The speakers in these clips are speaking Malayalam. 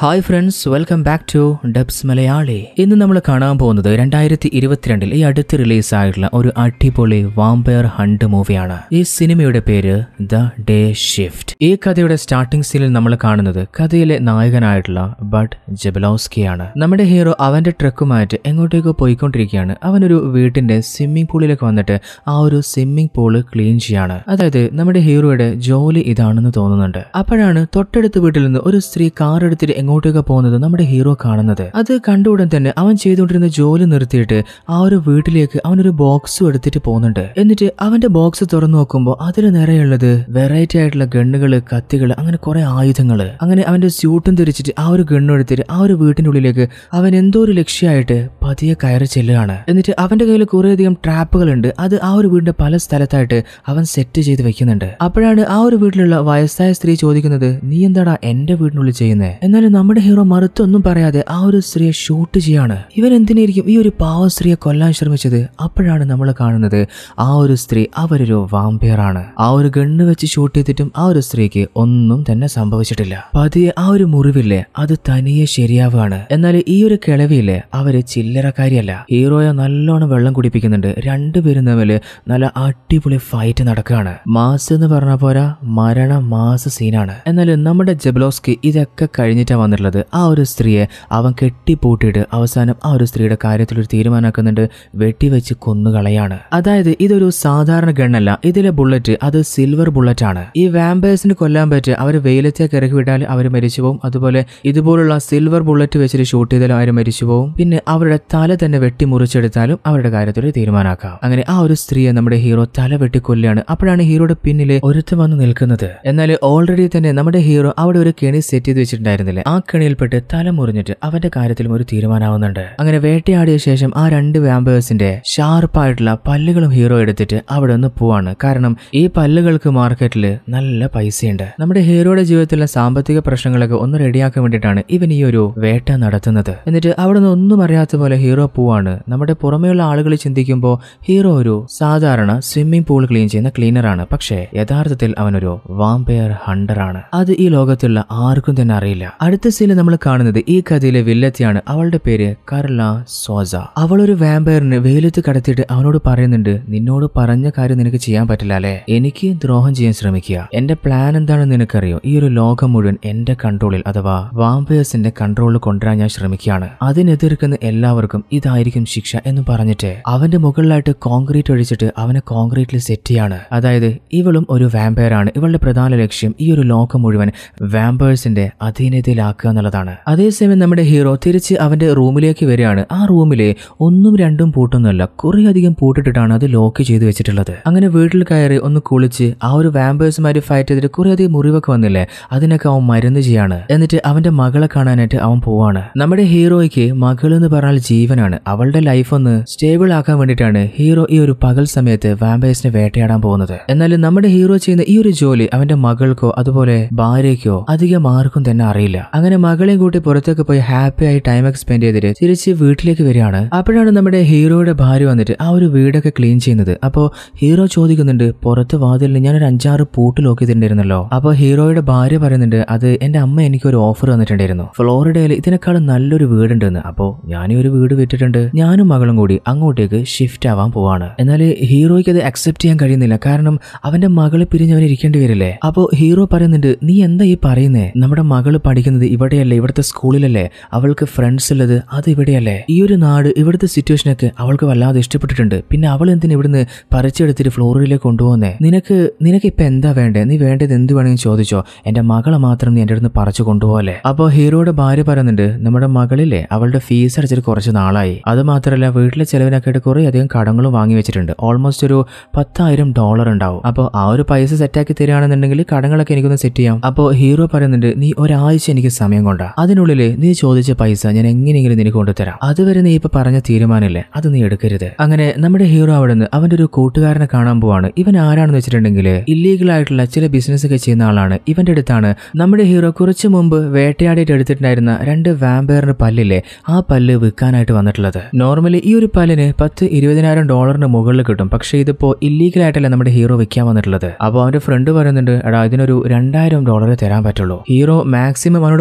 hi friends welcome back to Dubs Malayali ഇന്ന് നമ്മൾ കാണാൻ പോകുന്നത് രണ്ടായിരത്തി ഇരുപത്തിരണ്ടിൽ ഈ അടുത്ത് റിലീസായിട്ടുള്ള ഒരു അടിപൊളി വാമ്പയർ ഹണ്ട് മൂവിയാണ് ഈ സിനിമയുടെ പേര് ദ ഡേ ഷിഫ്റ്റ് ഈ കഥയുടെ സ്റ്റാർട്ടിംഗ് സീനിൽ നമ്മൾ കാണുന്നത് കഥയിലെ നായകനായിട്ടുള്ള ബഡ് ജബലോസ്കിയാണ് നമ്മുടെ ഹീറോ അവന്റെ ട്രക്കുമായിട്ട് എങ്ങോട്ടേക്കോ പോയിക്കൊണ്ടിരിക്കുകയാണ് അവനൊരു വീട്ടിന്റെ സ്വിമ്മിംഗ് പൂളിലേക്ക് വന്നിട്ട് ആ ഒരു സ്വിമ്മിംഗ് പൂള് ക്ലീൻ ചെയ്യാണ് അതായത് നമ്മുടെ ഹീറോയുടെ ജോലി ഇതാണെന്ന് തോന്നുന്നുണ്ട് അപ്പോഴാണ് തൊട്ടടുത്ത വീട്ടിൽ നിന്ന് ഒരു സ്ത്രീ കാർ എടുത്തിട്ട് എങ്ങോട്ടേക്ക് പോകുന്നത് നമ്മുടെ ഹീറോ കാണുന്നത് അത് കണ്ടുടൻ തന്നെ അവൻ ചെയ്തുകൊണ്ടിരുന്ന ജോലി നിർത്തിയിട്ട് ആ ഒരു വീട്ടിലേക്ക് അവനൊരു ബോക്സും എടുത്തിട്ട് പോകുന്നുണ്ട് എന്നിട്ട് അവന്റെ ബോക്സ് തുറന്നു നോക്കുമ്പോൾ അതിൽ നിറയുള്ളത് വെറൈറ്റി ആയിട്ടുള്ള ഗണ്ണുകള് കത്തികള് അങ്ങനെ കുറെ ആയുധങ്ങള് അങ്ങനെ അവന്റെ സ്യൂട്ടും ധരിച്ചിട്ട് ആ ഒരു ഗണ്ണും എടുത്തിട്ട് ആ ഒരു വീട്ടിന്റെ ഉള്ളിലേക്ക് അവൻ എന്തോ ഒരു ലക്ഷ്യമായിട്ട് പതിയെ കയറി ചെല്ലുകയാണ് എന്നിട്ട് അവന്റെ കയ്യിൽ കുറേയധികം ട്രാപ്പുകളുണ്ട് അത് ആ ഒരു വീടിന്റെ പല സ്ഥലത്തായിട്ട് അവൻ സെറ്റ് ചെയ്ത് വെക്കുന്നുണ്ട് അപ്പോഴാണ് ആ ഒരു വീട്ടിലുള്ള വയസ്സായ സ്ത്രീ ചോദിക്കുന്നത് നീ എന്താടാ എന്റെ വീടിനുള്ളിൽ ചെയ്യുന്നേ എന്നാലും നമ്മുടെ ഹീറോ മറുത്തൊന്നും പറയാതെ ആ ഒരു സ്ത്രീയെ ഷൂട്ട് ചെയ്യാണ് ഇവൻ എന്തിനായിരിക്കും ഈ ഒരു പാവ സ്ത്രീയെ കൊല്ലാൻ ശ്രമിച്ചത് അപ്പോഴാണ് നമ്മൾ കാണുന്നത് ആ ഒരു സ്ത്രീ അവരൊരു വാമ്പിയറാണ് ആ ഒരു ഗണ്ണ് വെച്ച് ഷൂട്ട് ചെയ്തിട്ടും ആ ഒരു സ്ത്രീക്ക് ഒന്നും തന്നെ സംഭവിച്ചിട്ടില്ല പതിയെ ആ ഒരു മുറിവില്ലേ അത് തനിയെ ശരിയാവുകയാണ് എന്നാൽ ഈ ഒരു കിളവിയില്ലേ അവര് ചില്ലറക്കാരിയല്ല ഹീറോയെ നല്ലോണം വെള്ളം കുടിപ്പിക്കുന്നുണ്ട് രണ്ടുപേരും തമ്മിൽ നല്ല അടിപൊളി ഫൈറ്റ് നടക്കുകയാണ് മാസ് എന്ന് പറഞ്ഞ പോരാ മരണ മാസ സീനാണ് എന്നാൽ നമ്മുടെ ജബ്ലോസ്കി ഇതൊക്കെ കഴിഞ്ഞിട്ടാണ് വന്നിട്ടുള്ളത് ആ ഒരു സ്ത്രീയെ അവൻ കെട്ടിപ്പൂട്ടിയിട്ട് അവസാനം ആ ഒരു സ്ത്രീയുടെ കാര്യത്തിൽ ഒരു തീരുമാനമാക്കുന്നുണ്ട് വെട്ടിവെച്ച് കൊന്നുകളയാണ് അതായത് ഇതൊരു സാധാരണ ഗണ്ണല്ല ഇതിലെ ബുള്ളറ്റ് അത് സിൽവർ ബുള്ളറ്റ് ആണ് ഈ വാമ്പേഴ്സിന് കൊല്ലാൻ പറ്റുക അവർ വെയിലത്തേക്ക് ഇറക്കി വിട്ടാൽ അവർ മരിച്ചു പോകും അതുപോലെ ഇതുപോലുള്ള സിൽവർ ബുള്ളറ്റ് വെച്ചിട്ട് ഷൂട്ട് ചെയ്താലും അവർ മരിച്ചു പോകും പിന്നെ അവരുടെ തല തന്നെ വെട്ടി മുറിച്ചെടുത്താലും അവരുടെ കാര്യത്തിൽ ഒരു തീരുമാനമാക്കാം അങ്ങനെ ആ ഒരു സ്ത്രീയെ നമ്മുടെ ഹീറോ തല വെട്ടി കൊല്ലുകയാണ് അപ്പോഴാണ് ഹീറോയുടെ പിന്നിലെ ഒരുത്തം വന്ന് നിൽക്കുന്നത് എന്നാൽ ഓൾറെഡി തന്നെ നമ്മുടെ ഹീറോ അവിടെ ഒരു കെണി സെറ്റ് ചെയ്ത് വെച്ചിട്ടുണ്ടായിരുന്നില്ലേ ആ കെണിയിൽപ്പെട്ട് തല മുറിഞ്ഞിട്ട് അവന്റെ കാര്യത്തിലും ഒരു തീരുമാനമാവുന്നുണ്ട് അങ്ങനെ വേട്ടയാടിയ ശേഷം ആ രണ്ട് വാമ്പേഴ്സിന്റെ ഷാർപ്പായിട്ടുള്ള പല്ലുകളും ഹീറോ എടുത്തിട്ട് അവിടെ നിന്ന് പോവാണ് കാരണം ഈ പല്ലുകൾക്ക് മാർക്കറ്റിൽ നല്ല പൈസയുണ്ട് നമ്മുടെ ഹീറോയുടെ ജീവിതത്തിലെ സാമ്പത്തിക പ്രശ്നങ്ങളൊക്കെ ഒന്ന് റെഡിയാക്കാൻ വേണ്ടിയിട്ടാണ് ഇവൻ ഈ ഒരു വേട്ട നടത്തുന്നത് എന്നിട്ട് അവിടെ നിന്ന് ഒന്നും അറിയാത്ത പോലെ ഹീറോ പോവാണ് നമ്മുടെ പുറമേയുള്ള ആളുകൾ ചിന്തിക്കുമ്പോൾ ഹീറോ ഒരു സാധാരണ സ്വിമ്മിംഗ് പൂൾ ക്ലീൻ ചെയ്യുന്ന ക്ലീനറാണ് പക്ഷേ യഥാർത്ഥത്തിൽ അവനൊരു വാമ്പയർ ഹണ്ടറാണ് അത് ഈ ലോകത്തുള്ള ആർക്കും തന്നെ അറിയില്ല അടുത്ത സീനിൽ നമ്മൾ കാണുന്നത് ഈ കഥയിലെ വില്ലത്തിയാണ് അവളുടെ പേര് കർല സോസ അവൾ ഒരു വാമ്പയറിന് വെയിലത്ത് കടത്തിയിട്ട് അവനോട് പറയുന്നുണ്ട് നിന്നോട് പറഞ്ഞ കാര്യം നിനക്ക് ചെയ്യാൻ പറ്റില്ല അല്ലേ എനിക്ക് ദ്രോഹം ചെയ്യാൻ ശ്രമിക്കുക എന്റെ പ്ലാൻ എന്താണെന്ന് നിനക്കറിയോ ഈ ഒരു ലോകം മുഴുവൻ എന്റെ കൺട്രോളിൽ അഥവാ വാമ്പയേഴ്സിന്റെ കൺട്രോളിൽ കൊണ്ടുവരാൻ ഞാൻ ശ്രമിക്കുകയാണ് അതിനെതിർക്കുന്ന എല്ലാവർക്കും ഇതായിരിക്കും ശിക്ഷ എന്ന് പറഞ്ഞിട്ട് അവന്റെ മുകളിലായിട്ട് കോൺക്രീറ്റ് ഒഴിച്ചിട്ട് അവനെ കോൺക്രീറ്റിൽ സെറ്റ് ചെയ്യാണ് അതായത് ഇവളും ഒരു വാമ്പയർ ആണ് ഇവളുടെ പ്രധാന ലക്ഷ്യം ഈ ഒരു ലോകം മുഴുവൻ വാമ്പേഴ്സിന്റെ അധീനതയിലാക്കുക എന്നുള്ളതാണ് അതേസമയം നമ്മുടെ ഹീറോ തിരിച്ച് അവന്റെ റൂമിലേക്ക് വരികയാണ് ആ റൂമിലെ ഒന്നും രണ്ടും പൂട്ടൊന്നുമല്ല കുറേ അധികം പൂട്ടിട്ടിട്ടാണ് അത് ലോക്ക് ചെയ്ത് വെച്ചിട്ടുള്ളത് അങ്ങനെ വീട്ടിൽ കയറി ഒന്ന് കുളിച്ച് ആ ഒരു വാമ്പേഴ്സുമാര് ഫൈറ്റ് ചെയ്തിട്ട് കുറേ അധികം മുറിവൊക്കെ വന്നില്ലേ അതിനൊക്കെ അവൻ മരുന്ന് ചെയ്യാണ് എന്നിട്ട് അവന്റെ മകളെ കാണാനായിട്ട് അവൻ പോവാണ് നമ്മുടെ ഹീറോയ്ക്ക് മകൾ എന്ന് പറഞ്ഞാൽ ജീവനാണ് അവളുടെ ലൈഫ് ഒന്ന് സ്റ്റേബിൾ ആക്കാൻ വേണ്ടിയിട്ടാണ് ഹീറോ ഈ ഒരു പകൽ സമയത്ത് വാമ്പേഴ്സിനെ വേട്ടയാടാൻ പോകുന്നത് എന്നാൽ നമ്മുടെ ഹീറോ ചെയ്യുന്ന ഈ ഒരു ജോലി അവന്റെ മകൾക്കോ അതുപോലെ ഭാര്യയ്ക്കോ അധികം ആർക്കും തന്നെ അറിയില്ല അങ്ങനെ മകളെയും കൂട്ടി പുറത്തേക്ക് പോയി ഹാപ്പി ആയി ടൈം ഒക്കെ സ്പെൻഡ് ചെയ്തിട്ട് തിരിച്ച് വീട്ടിലേക്ക് വരികയാണ് അപ്പോഴാണ് നമ്മുടെ ഹീറോയുടെ ഭാര്യ വന്നിട്ട് ആ ഒരു വീടൊക്കെ ക്ലീൻ ചെയ്യുന്നത് അപ്പോൾ ഹീറോ ചോദിക്കുന്നുണ്ട് പുറത്ത് വാതിലിന് ഞാനൊരു അഞ്ചാറ് പൂട്ട് ലോക്ക് ചെയ്തിട്ടുണ്ടായിരുന്നല്ലോ അപ്പോൾ ഹീറോയുടെ ഭാര്യ പറയുന്നുണ്ട് അത് എന്റെ അമ്മ എനിക്ക് ഒരു ഓഫർ തന്നിട്ടുണ്ടായിരുന്നു ഫ്ലോറിഡയിൽ ഇതിനേക്കാളും നല്ലൊരു വീടുണ്ടെന്ന് അപ്പോൾ ഞാൻ ഈ ഒരു വീട് വിറ്റിട്ടുണ്ട് ഞാനും മകളും കൂടി അങ്ങോട്ടേക്ക് ഷിഫ്റ്റ് ആവാൻ പോവാണ് എന്നാൽ ഹീറോയ്ക്ക് അത് അക്സെപ്റ്റ് ചെയ്യാൻ കഴിയുന്നില്ല കാരണം അവന്റെ മകളെ പിരിഞ്ഞ് അവൻ ഇരിക്കേണ്ടി വരില്ലേ അപ്പോൾ ഹീറോ പറയുന്നുണ്ട് നീ എന്താ ഈ പറയുന്നേ നമ്മുടെ മകള് പഠിക്കുന്നത് ഇവിടെയല്ലേ ഇവിടുത്തെ സ്കൂളിലല്ലേ അവൾക്ക് ഫ്രണ്ട്സ് ഉള്ളത് അത് ഇവിടെയല്ലേ ഈ ഒരു നാട് ഇവിടുത്തെ സിറ്റുവേഷനൊക്കെ അവൾക്ക് വല്ലാതെ ഇഷ്ടപ്പെട്ടിട്ടുണ്ട് പിന്നെ അവൾ എന്തിനാ ഇവിടുന്ന് പറിച്ചെടുത്തിട്ട് ഫ്ലോറിലേക്ക് കൊണ്ടുപോകുന്നേ നിനക്ക് നിനക്ക് ഇപ്പൊ എന്താ വേണ്ടേ നീ വേണ്ടത് എന്ത് വേണമെങ്കിൽ ചോദിച്ചോ എന്റെ മകളെ മാത്രം നീ എന്റെ അടുത്ത് പറിച്ചു കൊണ്ടുപോകല്ലേ അപ്പോൾ ഹീറോയുടെ ഭാര്യ പറയുന്നുണ്ട് നമ്മുടെ മകളിലെ അവളുടെ ഫീസ് അടച്ചിട്ട് കുറച്ച് നാളായി അത് മാത്രമല്ല വീട്ടിലെ ചെലവിനൊക്കെ ആയിട്ട് കുറേ അധികം കടങ്ങളും വാങ്ങി വെച്ചിട്ടുണ്ട് ഓൾമോസ്റ്റ് ഒരു പത്തായിരം ഡോളർ ഉണ്ടാവും അപ്പോൾ ആ ഒരു പൈസ സെറ്റാക്കി തരികയാണെന്നുണ്ടെങ്കിൽ കടങ്ങളൊക്കെ എനിക്കൊന്ന് സെറ്റ് ചെയ്യാം അപ്പോൾ ഹീറോ പറയുന്നുണ്ട് നീ ഒരാഴ്ച എനിക്ക് സമയം കൊണ്ടാ അതിനുള്ളിൽ നീ ചോദിച്ച പൈസ ഞാൻ എങ്ങനെയെങ്കിലും നിനക്ക് കൊണ്ടുതരാം അതുവരെ നീ ഇപ്പൊ പറഞ്ഞ തീരുമാനമില്ലേ അത് നീ എടുക്കരുത് അങ്ങനെ നമ്മുടെ ഹീറോ അവിടെ നിന്ന് അവന്റെ ഒരു കൂട്ടുകാരനെ കാണാൻ പോവാണ് ഇവൻ ആരാണെന്ന് വെച്ചിട്ടുണ്ടെങ്കിൽ ഇല്ലീഗൽ ആയിട്ടുള്ള ചില ബിസിനസ് ഒക്കെ ചെയ്യുന്ന ആളാണ് ഇവന്റെ അടുത്താണ് നമ്മുടെ ഹീറോ കുറച്ചു മുമ്പ് വേട്ടയാടിയിട്ട് എടുത്തിട്ടുണ്ടായിരുന്ന രണ്ട് വാമ്പയറിന് പല്ലില്ലേ ആ പല്ല് വിൽക്കാനായിട്ട് വന്നിട്ടുള്ളത് നോർമലി ഈ ഒരു പല്ലിന് പത്ത് ഇരുപതിനായിരം ഡോളറിന് മുകളിൽ കിട്ടും പക്ഷേ ഇതിപ്പോ ഇല്ലീഗൽ ആയിട്ടല്ല നമ്മുടെ ഹീറോ വിൽക്കാൻ വന്നിട്ടുള്ളത് അപ്പോൾ അവന്റെ ഫ്രണ്ട് പറയുന്നുണ്ട് എടാ ഇതിനൊരു രണ്ടായിരം ഡോളർ തരാൻ പറ്റുള്ളൂ ഹീറോ മാക്സിമം അവനോട്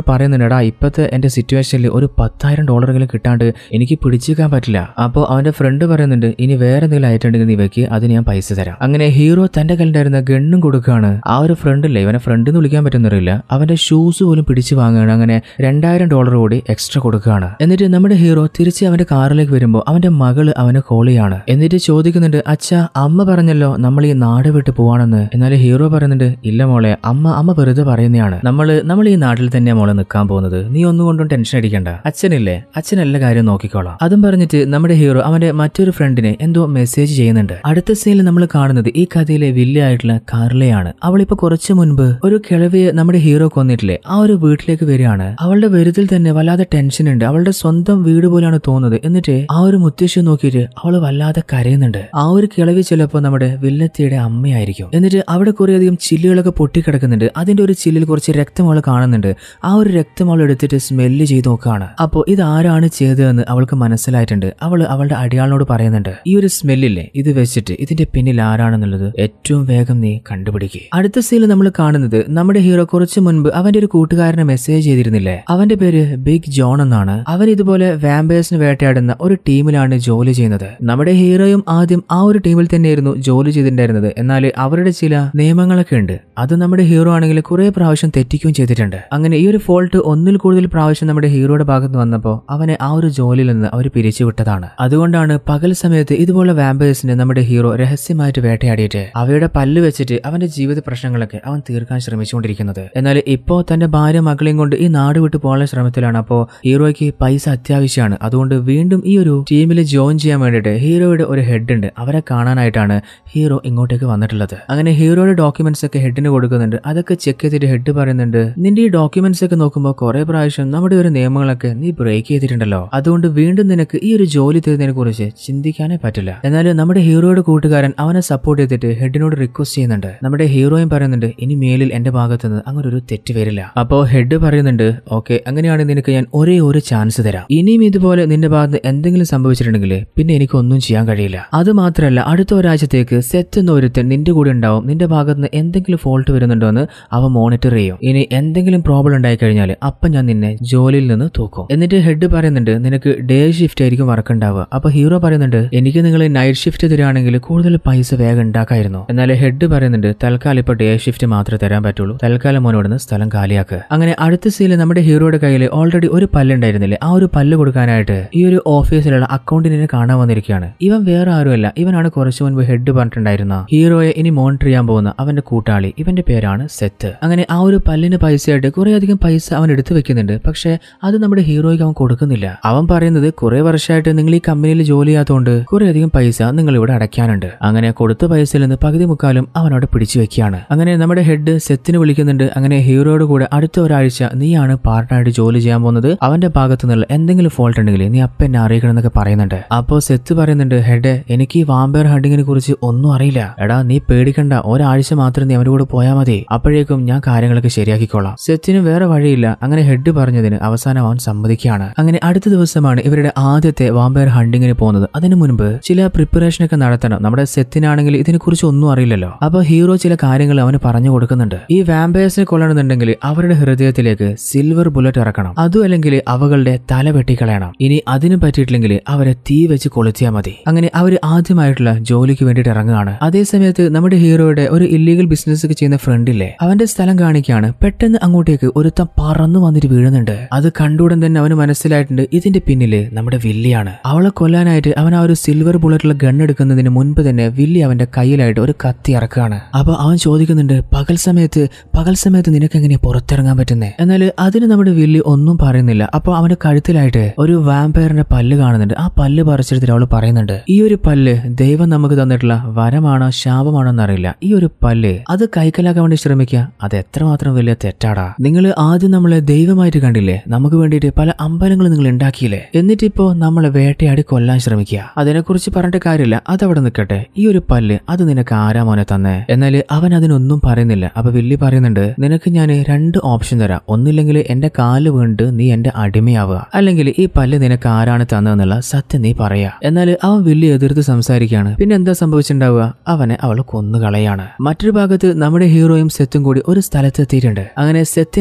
പറയുന്നുണ്ട് എടാ ഇപ്പത്തെ എന്റെ സിറ്റുവേഷനിൽ ഒരു പത്തായിരം ഡോളറെങ്കിലും കിട്ടാണ്ട് എനിക്ക് പിടിച്ചേക്കാൻ പറ്റില്ല അപ്പോൾ അവന്റെ ഫ്രണ്ട് പറയുന്നുണ്ട് ഇനി വേറെ എന്തെങ്കിലും ആയിട്ടുണ്ടെങ്കിൽ നീ വെക്ക് അതിന് ഞാൻ പൈസ തരാം അങ്ങനെ ഹീറോ തന്റെ കയ്യിലുണ്ടായിരുന്ന ഗണ്ണും കൊടുക്കുകയാണ് ആ ഒരു ഫ്രണ്ടില്ലേ ഇവനെ ഫ്രണ്ട് എന്ന് വിളിക്കാൻ പറ്റുന്നറിയില്ല അവന്റെ ഷൂസ് പോലും പിടിച്ചു വാങ്ങുകയാണ് അങ്ങനെ രണ്ടായിരം ഡോളർ കൂടി എക്സ്ട്രാ കൊടുക്കുകയാണ് എന്നിട്ട് നമ്മുടെ ഹീറോ തിരിച്ച് അവന്റെ കാറിലേക്ക് വരുമ്പോൾ അവന്റെ മകള് അവനെ കോൾ ചെയ്യാണ് എന്നിട്ട് ചോദിക്കുന്നുണ്ട് അച്ഛ അമ്മ പറഞ്ഞല്ലോ നമ്മൾ ഈ നാട് വിട്ട് പോവാണെന്ന് എന്നാൽ ഹീറോ പറയുന്നുണ്ട് ഇല്ല മോളെ അമ്മ അമ്മ വെറുതെ പറയുന്നതാണ് നമ്മള് നമ്മൾ ഈ നാട്ടിൽ തന്നെ മോളെ നിൽക്കാൻ പോകുന്നത് നീ ഒന്നും കൊണ്ടും ടെൻഷൻ അടിക്കണ്ട അച്ഛനില്ലേ അച്ഛൻ എല്ലാ കാര്യം നോക്കിക്കോളാം അതും പറഞ്ഞിട്ട് നമ്മുടെ ഹീറോ അവന്റെ മറ്റൊരു ഫ്രണ്ടിനെ എന്തോ മെസ്സേജ് ചെയ്യുന്നുണ്ട് അടുത്ത സീനിൽ നമ്മൾ കാണുന്നത് ഈ കഥയിലെ വില്ലയായിട്ടുള്ള കാർലയാണ് അവളിപ്പോ കുറച്ചു മുൻപ് ഒരു കിഴവിയെ നമ്മുടെ ഹീറോ കൊന്നിട്ടില്ലേ ആ ഒരു വീട്ടിലേക്ക് വരികയാണ് അവളുടെ വരുതിൽ തന്നെ വല്ലാതെ ടെൻഷൻ ഉണ്ട് അവളുടെ സ്വന്തം വീട് പോലെയാണ് തോന്നുന്നത് എന്നിട്ട് ആ ഒരു മുത്തശ്ശി നോക്കിയിട്ട് അവള് വല്ലാതെ കരയുന്നുണ്ട് ആ ഒരു കിളവി ചിലപ്പോ നമ്മുടെ വില്ലത്തിയുടെ അമ്മയായിരിക്കും എന്നിട്ട് അവിടെ കുറേയധികം ചില്ലുകളൊക്കെ പൊട്ടിക്കിടക്കുന്നുണ്ട് അതിന്റെ ഒരു ചില്ലിൽ കുറച്ച് രക്തം അവൾ കാണുന്നുണ്ട് ആ ഒരു രക്തം അവൾ എടുത്തിട്ട് സ്മെല്ല് ചെയ്ത് നോക്കുകയാണ് അപ്പോൾ ഇത് ആരാണ് ചെയ്തതെന്ന് അവൾക്ക് മനസ്സിലായിട്ടുണ്ട് അവൾ അവളുടെ അടിയാളിനോട് പറയുന്നുണ്ട് ഈ ഒരു സ്മെല്ലില്ലേ ഇത് വെച്ചിട്ട് ഇതിന്റെ പിന്നിൽ ആരാണെന്നുള്ളത് ഏറ്റവും വേഗം നീ കണ്ടുപിടിക്കുക അടുത്ത സീനിൽ നമ്മൾ കാണുന്നത് നമ്മുടെ ഹീറോ കുറച്ച് മുൻപ് അവന്റെ ഒരു കൂട്ടുകാരനെ മെസ്സേജ് ചെയ്തിരുന്നില്ലേ അവന്റെ പേര് ബിഗ് ജോൺ എന്നാണ് അവൻ ഇതുപോലെ വാമ്പേഴ്സിന് വേട്ടയാടുന്ന ഒരു ടീമിലാണ് ജോലി ചെയ്യുന്നത് നമ്മുടെ ഹീറോയും ആദ്യം ആ ഒരു ടീമിൽ തന്നെയായിരുന്നു ജോലി ചെയ്തിട്ടുണ്ടായിരുന്നത് എന്നാൽ അവരുടെ ചില നിയമങ്ങളൊക്കെ ഉണ്ട് അത് നമ്മുടെ ഹീറോ ആണെങ്കിൽ കുറെ പ്രാവശ്യം തെറ്റിക്കുകയും ചെയ്തിട്ടുണ്ട് അങ്ങനെ ഈ ഒരു ഫോൾട്ട് ഒന്നിൽ കൂടുതൽ പ്രാവശ്യം നമ്മുടെ ഹീറോയുടെ ഭാഗത്ത് വന്നപ്പോൾ അവനെ ആ ഒരു ജോലിയിൽ നിന്ന് അവർ പിരിച്ചുവിട്ടതാണ് അതുകൊണ്ടാണ് പകൽ സമയത്ത് ഇതുപോലെ വാമ്പേഴ്സിനെ നമ്മുടെ ഹീറോ രഹസ്യമായിട്ട് വേട്ടയാടിയിട്ട് അവയുടെ പല്ല് വെച്ചിട്ട് അവന്റെ ജീവിത പ്രശ്നങ്ങളൊക്കെ അവൻ തീർക്കാൻ ശ്രമിച്ചുകൊണ്ടിരിക്കുന്നത് എന്നാൽ ഇപ്പോ തന്റെ ഭാര്യ മകളെയും കൊണ്ട് ഈ നാട് വിട്ട് പോകാനുള്ള ശ്രമത്തിലാണ് അപ്പോൾ ഹീറോയ്ക്ക് പൈസ അത്യാവശ്യമാണ് അതുകൊണ്ട് വീണ്ടും ഈ ഒരു ടീമിൽ ജോയിൻ ചെയ്യാൻ വേണ്ടിയിട്ട് ഹീറോയുടെ ഒരു ഹെഡ് ഉണ്ട് അവരെ കാണാനായിട്ടാണ് ഹീറോ ഇങ്ങോട്ടേക്ക് വന്നിട്ടുള്ളത് അങ്ങനെ ഹീറോയുടെ ഡോക്യുമെന്റ്സ് ഒക്കെ ഹെഡിന് കൊടുക്കുന്നുണ്ട് അതൊക്കെ ചെക്ക് ചെയ്തിട്ട് ഹെഡ് പറയുന്നുണ്ട് നിന്റെ ഈ ഡോക്യുമെന്റ്സ് ഒക്കെ നോക്കുമ്പോൾ കുറെ പ്രാവശ്യം നമ്മുടെ ഒരു നിയമങ്ങളൊക്കെ നീ ബ്രേക്ക് ചെയ്തിട്ടുണ്ടല്ലോ അതുകൊണ്ട് വീണ്ടും നിനക്ക് ഈ ഒരു ജോലി തരുന്നതിനെ കുറിച്ച് ചിന്തിക്കാനേ പറ്റില്ല എന്നാൽ നമ്മുടെ ഹീറോയുടെ കൂട്ടുകാരൻ അവനെ സപ്പോർട്ട് ചെയ്തിട്ട് ഹെഡിനോട് റിക്വസ്റ്റ് ചെയ്യുന്നുണ്ട് നമ്മുടെ ഹീറോയും പറയുന്നുണ്ട് ഇനി മേലിൽ എന്റെ ഭാഗത്ത് നിന്ന് അങ്ങനെ ഒരു തെറ്റ് വരില്ല അപ്പോ ഹെഡ് പറയുന്നുണ്ട് ഓക്കെ അങ്ങനെയാണെങ്കിൽ നിനക്ക് ഞാൻ ഒരേ ഒരു ചാൻസ് തരാം ഇനിയും ഇതുപോലെ നിന്റെ ഭാഗത്ത് എന്തെങ്കിലും സംഭവിച്ചിട്ടുണ്ടെങ്കിൽ പിന്നെ എനിക്കൊന്നും ചെയ്യാൻ കഴിയില്ല അത് മാത്രമല്ല അടുത്ത ഒരാഴ്ചത്തേക്ക് സെറ്റ് എന്ന ഒരുത്തൻ നിന്റെ കൂടെ ഉണ്ടാവും നിന്റെ ഭാഗത്ത് നിന്ന് എന്തെങ്കിലും ഫോൾട്ട് വരുന്നുണ്ടോ എന്ന് അവ മോണിറ്റർ ചെയ്യും ഇനി എന്തെങ്കിലും പ്രോബ്ലം ഉണ്ടായി കഴിഞ്ഞാൽ അപ്പം ഞാൻ നിന്നെ ജോലിയിൽ നിന്ന് തൂക്കും എന്നിട്ട് ഹെഡ് പറയുന്നുണ്ട് നിനക്ക് ഡേ ഷിഫ്റ്റ് ആയിരിക്കും വർക്ക് ഉണ്ടാവുക അപ്പൊ ഹീറോ പറയുന്നുണ്ട് എനിക്ക് നിങ്ങൾ നൈറ്റ് ഷിഫ്റ്റ് തരികയാണെങ്കിൽ കൂടുതൽ പൈസ വേഗം ഉണ്ടാക്കായിരുന്നു എന്നാൽ ഹെഡ് പറയുന്നുണ്ട് തൽക്കാലം ഇപ്പൊ ഡേ ഷിഫ്റ്റ് മാത്രമേ തരാൻ പറ്റുള്ളൂ തൽക്കാലം മോനോടുന്ന് സ്ഥലം കാലിയാക്കുക അങ്ങനെ അടുത്ത സീനിൽ നമ്മുടെ ഹീറോയുടെ കയ്യിൽ ഓൾറെഡി ഒരു പല്ലുണ്ടായിരുന്നില്ലേ ആ ഒരു പല്ല് കൊടുക്കാനായിട്ട് ഈ ഒരു ഓഫീസിലുള്ള അക്കൗണ്ടിനെ കാണാൻ വന്നിരിക്കുകയാണ് ഇവൻ വേറെ ആരുമല്ല ഇവനാണ് കുറച്ചു മുൻപ് ഹെഡ് പറഞ്ഞിട്ടുണ്ടായിരുന്ന ഹീറോയെ ഇനി മോണിറ്റർ ചെയ്യാൻ പോകുന്ന അവന്റെ കൂട്ടാളി ഇവന്റെ പേരാണ് സെത്ത് അങ്ങനെ ആ ഒരു പല്ലിന് പൈസയായിട്ട് കുറെ അധികം പൈസ അവൻ എടുത്തു വെക്കുന്നുണ്ട് പക്ഷെ അത് നമ്മുടെ ഹീറോയ്ക്ക് അവൻ കൊടുക്കുന്നില്ല അവൻ പറയുന്നത് കുറെ വർഷമായിട്ട് നിങ്ങൾ ഈ കമ്പനിയിൽ ജോലി ചെയ്യാത്തതുകൊണ്ട് കുറെ അധികം പൈസ നിങ്ങൾ ഇവിടെ അടയ്ക്കാനുണ്ട് അങ്ങനെ കൊടുത്ത പൈസയിൽ നിന്ന് പകുതി മുക്കാലും അവൻ അവിടെ പിടിച്ചു വെക്കുകയാണ് അങ്ങനെ നമ്മുടെ ഹെഡ് സെത്തിന് വിളിക്കുന്നുണ്ട് അങ്ങനെ ഹീറോയോട് കൂടെ അടുത്ത ഒരാഴ്ച നീയാണ് പാർട്ട്ണറായിട്ട് ജോലി ചെയ്യാൻ പോകുന്നത് അവന്റെ ഭാഗത്തു നിന്നുള്ള എന്തെങ്കിലും ഫോൾട്ട് ഉണ്ടെങ്കിൽ നീ അപ്പം എന്നെ അറിയിക്കണം എന്നൊക്കെ പറയുന്നുണ്ട് അപ്പോ സെത്ത് പറയുന്നുണ്ട് ഹെഡ് എനിക്ക് ഈ വാമ്പയർ ഹണ്ടിങ്ങിനെ കുറിച്ച് ഒന്നും അറിയില്ല എടാ നീ പേടിക്കണ്ട ഒരാഴ്ച മാത്രം നീ അവന്റെ കൂടെ പോയാൽ മതി അപ്പോഴേക്കും ഞാൻ കാര്യങ്ങളൊക്കെ ശരിയാക്കിക്കോളാം സെത്തിന് വേറെ വഴിയില്ല അങ്ങനെ ഹെഡ് പറഞ്ഞതിന് അവസാനം അവൻ സമ്മതിക്കുകയാണ് അങ്ങനെ അടുത്ത ദിവസമാണ് ഇവരുടെ ആദ്യത്തെ വാമ്പയർ ഹണ്ടിങ്ങിന് പോകുന്നത് അതിനു മുൻപ് ചില പ്രിപ്പറേഷൻ ഒക്കെ നടത്തണം നമ്മുടെ സെത്തിനാണെങ്കിൽ ഇതിനെക്കുറിച്ച് ഒന്നും അറിയില്ലല്ലോ അപ്പൊ ഹീറോ ചില കാര്യങ്ങൾ അവന് പറഞ്ഞു കൊടുക്കുന്നുണ്ട് ഈ വാമ്പയേഴ്സിനെ കൊല്ലണമെന്നുണ്ടെങ്കിൽ അവരുടെ ഹൃദയത്തിലേക്ക് സിൽവർ ബുള്ളറ്റ് ഇറക്കണം അതും അല്ലെങ്കിൽ അവകളുടെ തല വെട്ടിക്കളയണം ഇനി അതിന് പറ്റിയിട്ടില്ലെങ്കിൽ അവരെ തീ വെച്ച് കൊളുത്തിയാൽ മതി അങ്ങനെ അവർ ആദ്യമായിട്ടുള്ള ജോലിക്ക് വേണ്ടിയിട്ട് ഇറങ്ങുകയാണ് അതേ സമയത്ത് നമ്മുടെ ഹീറോയുടെ ഒരു ഇല്ലീഗൽ ബിസിനസ് ഒക്കെ ചെയ്യുന്ന ഫ്രണ്ടില്ലേ അവന്റെ സ്ഥലം കാണിക്കുകയാണ് പെട്ടെന്ന് അങ്ങോട്ടേക്ക് ഒരുത്തം പറന്നു വന്നിട്ട് വീഴുന്നുണ്ട് അത് കണ്ടുടൻ തന്നെ അവന് മനസ്സിലായിട്ടുണ്ട് ഇതിന്റെ പിന്നില് നമ്മുടെ വില്ലിയാണ് അവളെ കൊല്ലാനായിട്ട് അവൻ ആ ഒരു സിൽവർ ബുള്ളറ്റുള്ള ഗൺ എടുക്കുന്നതിന് മുൻപ് തന്നെ വില്ലി അവന്റെ കയ്യിലായിട്ട് ഒരു കത്തി ഇറക്കുകയാണ് അപ്പൊ അവൻ ചോദിക്കുന്നുണ്ട് പകൽ സമയത്ത് പകൽ സമയത്ത് നിനക്ക് എങ്ങനെയാ പുറത്തിറങ്ങാൻ പറ്റുന്നേ എന്നാൽ അതിന് നമ്മുടെ വില്ലി ഒന്നും പറയുന്നില്ല അപ്പൊ അവന്റെ കഴുത്തിലായിട്ട് ഒരു വാമ്പയറിന്റെ പല്ല് കാണുന്നുണ്ട് ആ പല്ല് പറിച്ചെടുത്തിട്ട് അവള് പറയുന്നുണ്ട് ഈ ഒരു പല്ല് ദൈവം നമുക്ക് തന്നിട്ടുള്ള വരമാണോ ശാപമാണോ എന്നറിയില്ല ഈ ഒരു പല്ല് അത് കൈക്കലാക്കാൻ വേണ്ടി ശ്രമിക്കുക അത് എത്രമാത്രം വലിയ തെറ്റാടാ നിങ്ങൾ ആദ്യം നമ്മളെ ദൈവമായിട്ട് കണ്ടില്ലേ നമുക്ക് വേണ്ടിയിട്ട് പല അമ്പലങ്ങൾ നിങ്ങൾ ഉണ്ടാക്കിയില്ലേ എന്നിട്ടിപ്പോ നമ്മളെ വേട്ടയാടി കൊല്ലാൻ ശ്രമിക്കുക അതിനെക്കുറിച്ച് പറഞ്ഞിട്ട് കാര്യമില്ല അതവിടെ നിൽക്കട്ടെ ഈ ഒരു പല്ല് അത് നിനക്ക് ആരാ മോനെ തന്നെ എന്നാൽ അവൻ അതിനൊന്നും പറയുന്നില്ല അപ്പൊ വില്ലി പറയുന്നുണ്ട് നിനക്ക് ഞാൻ രണ്ട് ഓപ്ഷൻ തരാം ഒന്നില്ലെങ്കിൽ എന്റെ കാല് വീണ്ട് നീ എന്റെ അടിമയാവുക അല്ലെങ്കിൽ ഈ പല്ല് നിനക്ക് ആരാണ് തന്നതെന്നുള്ള സത്യം നീ പറയാ എന്നാൽ അവൻ വില്ലി എതിർത്ത് സംസാരിക്കുകയാണ് പിന്നെ എന്താ സംഭവിച്ചിട്ടുണ്ടാവുക അവനെ അവൾ കൊന്നുകളയാണ് മറ്റൊരു ഭാഗത്ത് നമ്മുടെ ഹീറോയും സെത്തും കൂടി ഒരു സ്ഥലത്ത് എത്തിയിട്ടുണ്ട് അങ്ങനെ സെത്തിനെ കാറിൽ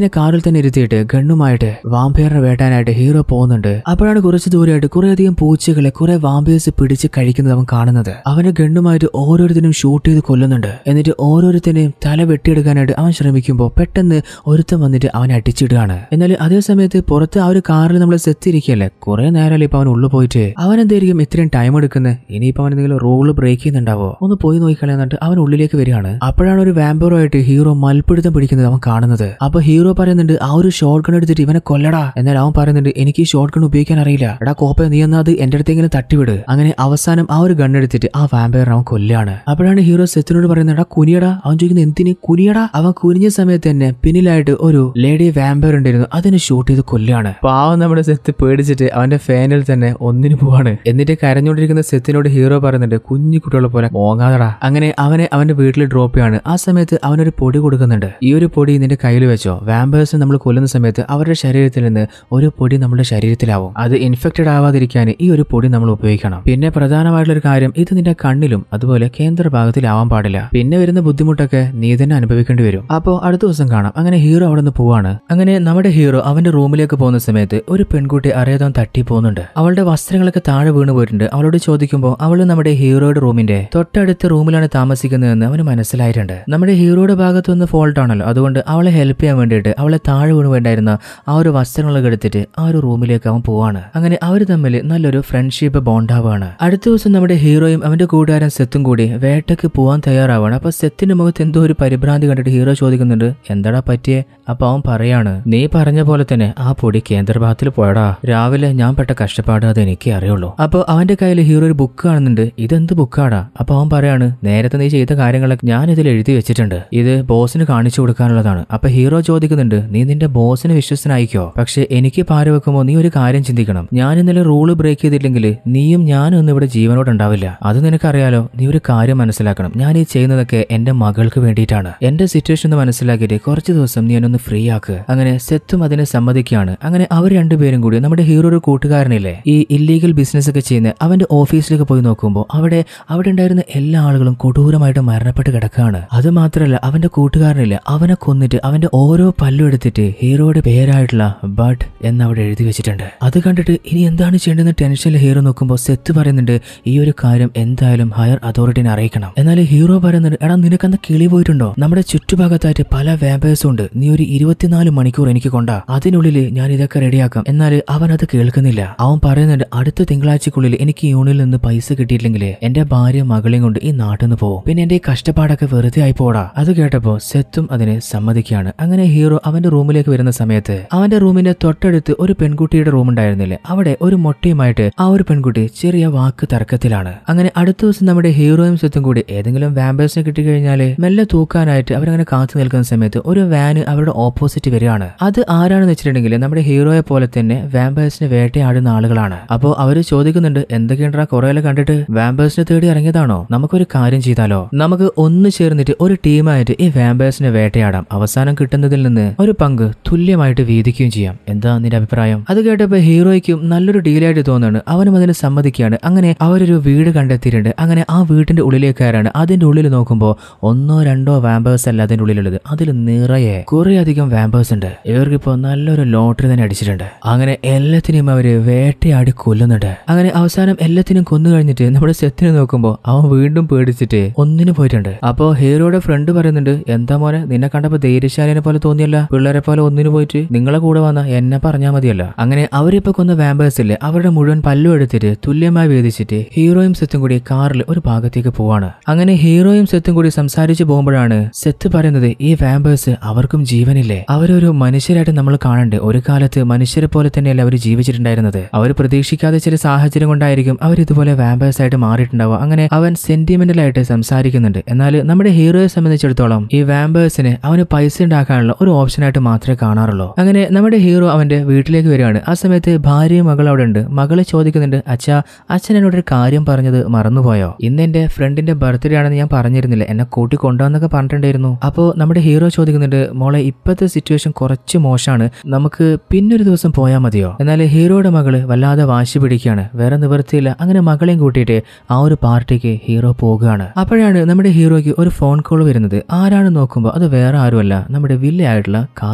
തന്നെ ഇരുത്തിയിട്ട് ഗണ്ണുമായിട്ട് വാമ്പയറിനെ വേട്ടാനായിട്ട് ഹീറോ പോകുന്നുണ്ട് അപ്പോഴാണ് കുറച്ച് ദൂരെയായിട്ട് കുറേയധികം പൂച്ചകളെ കുറെ വാമ്പേഴ്സ് പിടിച്ച് കഴിക്കുന്നത് അവൻ കാണുന്നത് അവന് ഗണ്ണുമായിട്ട് ഓരോരുത്തരും ഷൂട്ട് ചെയ്ത് കൊല്ലുന്നുണ്ട് എന്നിട്ട് ഓരോരുത്തരെയും തല വെട്ടിയെടുക്കാനായിട്ട് അവൻ ശ്രമിക്കുമ്പോൾ പെട്ടെന്ന് ഒരുത്തൻ വന്നിട്ട് അവനെ അടിച്ചിടുകയാണ് എന്നാൽ അതേ സമയത്ത് പുറത്ത് ആ ഒരു കാറിൽ നമ്മൾ സെത്തിരിക്കല്ലേ കുറെ നേരം ഇപ്പൊ അവൻ ഉള്ളിൽ പോയിട്ട് അവൻ എന്തായിരിക്കും ഇത്രയും ടൈം എടുക്കുന്നത് ഇനിയിപ്പോ അവൻ എന്തെങ്കിലും റൂള് ബ്രേക്ക് ചെയ്യുന്നുണ്ടാവോ ഒന്ന് പോയി നോക്കിക്കളയാന്നിട്ട് അവൻ ഉള്ളിലേക്ക് വരികയാണ് അപ്പോഴാണ് ഒരു വാമ്പറോ ആയിട്ട് ഹീറോ മൽപ്പിടുത്തം പിടിക്കുന്നത് അവൻ കാണുന്നത് അപ്പൊ ഹീറോ പറയുന്നുണ്ട് ആ ഒരു ഷോർട്ട് ഗൺ എടുത്തിട്ട് ഇവനെ കൊല്ലടാ എന്നാൽ അവൻ പറയുന്നുണ്ട് എനിക്ക് ഈ ഷോർട്ട് ഗൺ ഉപയോഗിക്കാൻ അറിയില്ല എടാ കോപ്പ നീ എന്നാ അത് എന്റെ അടുത്തെങ്കിലും തട്ടിവിട് അങ്ങനെ അവസാനം ആ ഒരു ഗൺ എടുത്തിട്ട് ആ വാമ്പയർ അവൻ കൊല്ലാണ് അപ്പോഴാണ് ഹീറോ സെത്തിനോട് പറയുന്നത് എടാ കുനിയടാ അവൻ ചോദിക്കുന്നത് എന്തിന് കുനിയടാ അവൻ കുനിഞ്ഞ സമയത്ത് തന്നെ പിന്നിലായിട്ട് ഒരു ലേഡി വാമ്പയർ ഉണ്ടായിരുന്നു അതിനെ ഷൂട്ട് ചെയ്ത് കൊല്ലാണ് പാവം നമ്മുടെ സെത്ത് പേടിച്ചിട്ട് അവന്റെ ഫാനിൽ തന്നെ ഒന്നിനു പോവാണ് എന്നിട്ട് കരഞ്ഞുകൊണ്ടിരിക്കുന്ന സെത്തിനോട് ഹീറോ പറയുന്നുണ്ട് കുഞ്ഞു കുട്ടികളെ പോലെ മോങ്ങാതടാ അങ്ങനെ അവനെ അവന്റെ വീട്ടിൽ ഡ്രോപ്പ് ചെയ്യാണ് ആ സമയത്ത് അവനൊരു പൊടി കൊടുക്കുന്നുണ്ട് ഈ ഒരു പൊടി നിന്റെ കയ്യിൽ വെച്ചോ വാമ്പേഴ്സ് നമ്മൾ കൊല്ലുന്ന സമയത്ത് അവരുടെ ശരീരത്തിൽ നിന്ന് ഒരു പൊടി നമ്മുടെ ശരീരത്തിലാവും അത് ഇൻഫെക്റ്റഡ് ആവാതിരിക്കാൻ ഈ ഒരു പൊടി നമ്മൾ ഉപയോഗിക്കണം പിന്നെ പ്രധാനമായിട്ടുള്ള ഒരു കാര്യം ഇത് നിന്റെ കണ്ണിലും അതുപോലെ കേന്ദ്ര ഭാഗത്തിലാവാൻ പാടില്ല പിന്നെ വരുന്ന ബുദ്ധിമുട്ടൊക്കെ നീ തന്നെ അനുഭവിക്കേണ്ടി വരും അപ്പോൾ അടുത്ത ദിവസം കാണാം അങ്ങനെ ഹീറോ അവിടെ നിന്ന് പോവാണ് അങ്ങനെ നമ്മുടെ ഹീറോ അവന്റെ റൂമിലേക്ക് പോകുന്ന സമയത്ത് ഒരു പെൺകുട്ടി അറിയാതെ അവൻ തട്ടി പോകുന്നുണ്ട് അവളുടെ വസ്ത്രങ്ങളൊക്കെ താഴെ വീണ് പോയിട്ടുണ്ട് അവളോട് ചോദിക്കുമ്പോൾ അവൾ നമ്മുടെ ഹീറോയുടെ റൂമിന്റെ തൊട്ടടുത്ത റൂമിലാണ് താമസിക്കുന്നതെന്ന് അവന് മനസ്സിലായിട്ടുണ്ട് നമ്മുടെ ഹീറോയുടെ ഭാഗത്തു നിന്ന് ഫോൾട്ട് ആണല്ലോ അതുകൊണ്ട് അവളെ ഹെൽപ്പ് ചെയ്യാൻ വേണ്ടിയിട്ട് അവളെ താഴെ വീണ് വേണ്ടായിരുന്ന ആ ഒരു വസ്ത്രങ്ങളൊക്കെ എടുത്തിട്ട് ആ ഒരു റൂമിലേക്ക് അവൻ പോവാണ് അങ്ങനെ അവർ തമ്മിൽ നല്ലൊരു ഫ്രണ്ട്ഷിപ്പ് ബോണ്ടാവാണ് അടുത്ത ദിവസം നമ്മുടെ ഹീറോയും അവന്റെ കൂട്ടുകാരൻ സെത്തും കൂടി വേട്ടയ്ക്ക് പോവാൻ തയ്യാറാവാണ് അപ്പൊ സെത്തിന്റെ മുഖത്ത് എന്തോ ഒരു പരിഭ്രാന്തി കണ്ടിട്ട് ഹീറോ ചോദിക്കുന്നുണ്ട് എന്താടാ പറ്റിയേ അപ്പൊ അവൻ പറയാണ് നീ പറഞ്ഞ പോലെ തന്നെ ആ പൊടി കേന്ദ്രഭാഗത്തിൽ പോയടാ രാവിലെ ഞാൻ പെട്ട കഷ്ടപ്പാട് അത് എനിക്ക് അറിയുള്ളൂ അപ്പൊ അവന്റെ കയ്യിൽ ഹീറോ ഒരു ബുക്ക് കാണുന്നുണ്ട് ഇതെന്ത് ബുക്കാടാ അപ്പൊ അവൻ പറയാണ് നേരത്തെ നീ ചെയ്ത കാര്യങ്ങളൊക്കെ ഞാൻ ഇതിൽ എഴുതി വെച്ചിട്ടുണ്ട് ഇത് ബോസിന് കാണിച്ചു കൊടുക്കാനുള്ളതാണ് അപ്പൊ ഹീറോ ചോദിക്കുന്നുണ്ട് നീ നിന്റെ ബോസിന് വിശ്വസനായിക്കോ പക്ഷെ എനിക്ക് പാര വെക്കുമ്പോൾ നീ ഒരു കാര്യം ചിന്തിക്കണം ഞാൻ ഇന്നലെ റൂള് ബ്രേക്ക് ചെയ്തില്ലെങ്കിൽ നീയും ഞാനും ഒന്നും ഇവിടെ ജീവനോട് ഉണ്ടാവില്ല അത് നിനക്കറിയാലോ നീ ഒരു കാര്യം മനസ്സിലാക്കണം ഞാൻ ഈ ചെയ്യുന്നതൊക്കെ എന്റെ മകൾക്ക് വേണ്ടിയിട്ടാണ് എന്റെ സിറ്റുവേഷൻ ഒന്ന് മനസ്സിലാക്കിയിട്ട് കുറച്ച് ദിവസം നീ എന്നൊന്ന് ഫ്രീ ആക്ക് അങ്ങനെ സെത്തും അതിനെ സമ്മതിക്കുകയാണ് അങ്ങനെ അവർ രണ്ടുപേരും കൂടി നമ്മുടെ ഹീറോ ഒരു കൂട്ടുകാരനില്ലേ ഈ ഇല്ലീഗൽ ബിസിനസ് ഒക്കെ ചെയ്യുന്ന അവന്റെ ഓഫീസിലേക്ക് പോയി നോക്കുമ്പോൾ അവിടെ അവിടെ ഉണ്ടായിരുന്ന എല്ലാ ആളുകളും കൊടൂരമായിട്ട് മരണപ്പെട്ട് കിടക്കുകയാണ് അത് മാത്രമല്ല അവന്റെ കൂട്ടുകാരനില്ല അവനെ കൊന്നിട്ട് അവന്റെ ഓരോ പല്ലും എടുത്തിട്ട് ഹീറോയുടെ പേരായിട്ടുള്ള ബഡ് എന്ന് അവിടെ എഴുതി വെച്ചിട്ടുണ്ട് അത് കണ്ടിട്ട് ഇനി എന്താണ് ചെയ്യേണ്ടതെന്ന് ടെൻഷനിൽ ഹീറോ നോക്കുമ്പോൾ സെത്ത് പറയുന്നുണ്ട് ഈ ഒരു കാര്യം എന്തായാലും ഹയർ അതോറിറ്റിനെ അറിയിക്കണം എന്നാൽ ഹീറോ പറയുന്നുണ്ട് എടാ നിനക്കന്ന് കിളി പോയിട്ടുണ്ടോ നമ്മുടെ ചുറ്റുഭാഗത്തായിട്ട് പല വാമ്പേഴ്സും ഉണ്ട് നീ ഒരു ഇരുപത്തിനാല് മണിക്കൂർ എനിക്ക് കൊണ്ടാ അതിനുള്ളിൽ ഞാൻ ഇതൊക്കെ റെഡിയാക്കാം എന്നാൽ അവൻ അത് കേൾക്കുന്നില്ല അവൻ പറയുന്നുണ്ട് അടുത്ത തിങ്കളാഴ്ചക്കുള്ളിൽ എനിക്ക് യൂണിയനിൽ നിന്ന് പൈസ കിട്ടിയില്ലെങ്കിൽ എന്റെ ഭാര്യ മകളെയും കൊണ്ട് ഈ നാട്ടിൽ നിന്ന് പോകും പിന്നെ എന്റെ ഈ കഷ്ടപ്പാടൊക്കെ വെറുതെ ആയി പോടാ അത് കേട്ടപ്പോ സെത്തും അതിനെ സമ്മതിക്കുകയാണ് അങ്ങനെ ഹീറോ അവന്റെ റൂമിലേക്ക് വരുന്ന സമയത്ത് അവന്റെ റൂമിന്റെ തൊട്ടടുത്ത് ഒരു പെൺകുട്ടിയുടെ റൂം ഉണ്ടായിരുന്നില്ലേ അവിടെ ഒരു മൊട്ടയുമായിട്ട് ആ ഒരു പെൺകുട്ടി ചെറിയ വാക്ക് തർക്കത്തിലാണ് അങ്ങനെ അടുത്ത ദിവസം നമ്മുടെ ഹീറോയും സെത്തും കൂടി ഏതെങ്കിലും വാമ്പേഴ്സിനെ കിട്ടിക്കഴിഞ്ഞാല് മെല്ലെ തൂക്കാനായിട്ട് അവരങ്ങനെ കാത്തു നിൽക്കുന്ന സമയത്ത് ഒരു വാന് അവരുടെ ഓപ്പോസിറ്റ് വരികയാണ് അത് ആരാണെന്ന് വെച്ചിട്ടുണ്ടെങ്കിൽ നമ്മുടെ ഹീറോയെ പോലെ തന്നെ വാമ്പേഴ്സിനെ വേട്ടയാടുന്ന ആളുകളാണ് അപ്പോൾ അവര് ചോദിക്കുന്നുണ്ട് എന്തൊക്കെയുണ്ടാ കുറേയൊക്കെ കണ്ടിട്ട് വാമ്പേഴ്സിനെ തേടി ഇറങ്ങിയതാണോ നമുക്കൊരു കാര്യം ചെയ്താലോ നമുക്ക് ഒന്ന് ചേർന്നിട്ട് ഒരു ടീമായിട്ട് ഈ വാമ്പേഴ്സിനെ വേട്ടയാടാം അവസാനം കിട്ടുന്നതിൽ നിന്ന് ഒരു പങ്ക് തുല്യമായിട്ട് വീതിക്കുകയും ചെയ്യാം എന്താ നിന്റെ അഭിപ്രായം അത് കേട്ടപ്പോ ഹീറോയ്ക്കും നല്ലൊരു ഡീലായിട്ട് തോന്നുന്നു അവനും അതിന് സമ്മതിക്കുകയാണ് അങ്ങനെ അവരൊരു വീട് കണ്ടെത്തിയിട്ടുണ്ട് അങ്ങനെ ആ വീടിന്റെ ഉള്ളിലേക്ക് കയറാണ് അതിന്റെ ഉള്ളിൽ നോക്കുമ്പോൾ ഒന്നോ രണ്ടോ വാമ്പേഴ്സ് അല്ല അതിന്റെ ഉള്ളിലുള്ളത് അതിൽ നിറയെ കുറെ അധികം വാമ്പേഴ്സ് ഉണ്ട് ഇവർക്കിപ്പോ നല്ലൊരു ലോട്ടറി തന്നെ അടിച്ചിട്ടുണ്ട് അങ്ങനെ എല്ലാത്തിനെയും അവര് വേട്ടയാടി കൊല്ലുന്നുണ്ട് അങ്ങനെ അവസാനം എല്ലാത്തിനും കൊന്നു കഴിഞ്ഞിട്ട് നമ്മുടെ സെത്തിനെ നോക്കുമ്പോൾ അവൻ വീണ്ടും പേടിച്ചിട്ട് ഒന്നിനു പോയിട്ടുണ്ട് അപ്പോ ഹീറോയുടെ ഫ്രണ്ട് പറയുന്നുണ്ട് എന്താ മോനെ നിന്നെ കണ്ടപ്പോ ധൈര്യശാലിനെ പോലെ തോന്നിയല്ല പിള്ളേരെ പോലെ ഒന്നിനു പോയിട്ട് നിങ്ങളെ കൂടെ വന്ന എന്നെ പറഞ്ഞാൽ മതിയല്ല അങ്ങനെ അവരിപ്പോ കൊന്ന വാമ്പേഴ്സ് ഇല്ലേ അവരുടെ മുഴുവൻ പല്ലും എടുത്തിട്ട് തുല്യമായി വേദിച്ചിട്ട് ഹീറോയും സെത്തും കൂടി കാറിൽ ഒരു ഭാഗത്തേക്ക് പോവാണ് അങ്ങനെ ഹീറോയും സെത്തും കൂടി സംസാരിച്ചു പോകുമ്പോഴാണ് സെത്ത് പറയുന്നത് ഈ വാമ്പേഴ്സ് അവർക്കും ജീവനില്ലേ അവരൊരു മനുഷ്യരായിട്ട് നമ്മൾ കാണണ്ടേ ഒരു കാലത്ത് മനുഷ്യരെ പോലെ തന്നെയല്ലേ അവർ ജീവിച്ചിട്ടുണ്ടായിരുന്നത് അവർ പ്രതീക്ഷിക്കാതെ ചില സാഹചര്യം കൊണ്ടായിരിക്കും അവർ ഇതുപോലെ വാമ്പേഴ്സ് ആയിട്ട് മാറിയിട്ടുണ്ടാവുക അങ്ങനെ അവൻ സെന്റിമെന്റൽ ആയിട്ട് സംസാരിക്കുന്നുണ്ട് എന്നാൽ നമ്മുടെ ഹീറോയെ സംബന്ധിച്ചിടത്തോളം ഈ വാമ്പേഴ്സിന് അവന് പൈസ ഉണ്ടാക്കാനുള്ള ഒരു ഓപ്ഷനായിട്ട് മാത്രമേ കാണാറുള്ളൂ അങ്ങനെ നമ്മുടെ ഹീറോ അവന്റെ വീട്ടിലേക്ക് വരികയാണ് ആ സമയത്ത് ഭാര്യയും മകൾ അവിടെ ഉണ്ട് മകളെ ചോദിക്കുന്നുണ്ട് അച്ഛാ അച്ഛൻ എന്നോട് ഒരു കാര്യം പറഞ്ഞത് മറന്നുപോയോ ഇന്ന് എന്റെ ഫ്രണ്ടിന്റെ ബർത്ത്ഡേ ആണെന്ന് ഞാൻ പറഞ്ഞിരുന്നില്ല എന്നെ കൂട്ടി കൊണ്ടുവന്നൊക്കെ പറഞ്ഞിട്ടുണ്ടായിരുന്നു അപ്പോൾ നമ്മുടെ ഹീറോ ചോദിക്കുന്നുണ്ട് മോളെ ഇപ്പോഴത്തെ സിറ്റുവേഷൻ കുറച്ച് മോശമാണ് നമുക്ക് പിന്നൊരു ദിവസം പോയാൽ മതിയോ എന്നാൽ ഹീറോയുടെ മകള് വല്ലാതെ വാശി പിടിക്കുകയാണ് വേറെ നിവൃത്തിയില്ല അങ്ങനെ മകളെയും കൂട്ടിയിട്ട് ആ ഒരു പാർട്ടിക്ക് ഹീറോ പോകുകയാണ് അപ്പോഴാണ് നമ്മുടെ ഹീറോയ്ക്ക് ഒരു ഫോൺ കോൾ വരുന്നത് ആരാണ് നോക്കുമ്പോൾ അത് വേറെ ആരുമല്ല നമ്മുടെ വില്ലയായിട്ടുള്ള കാർ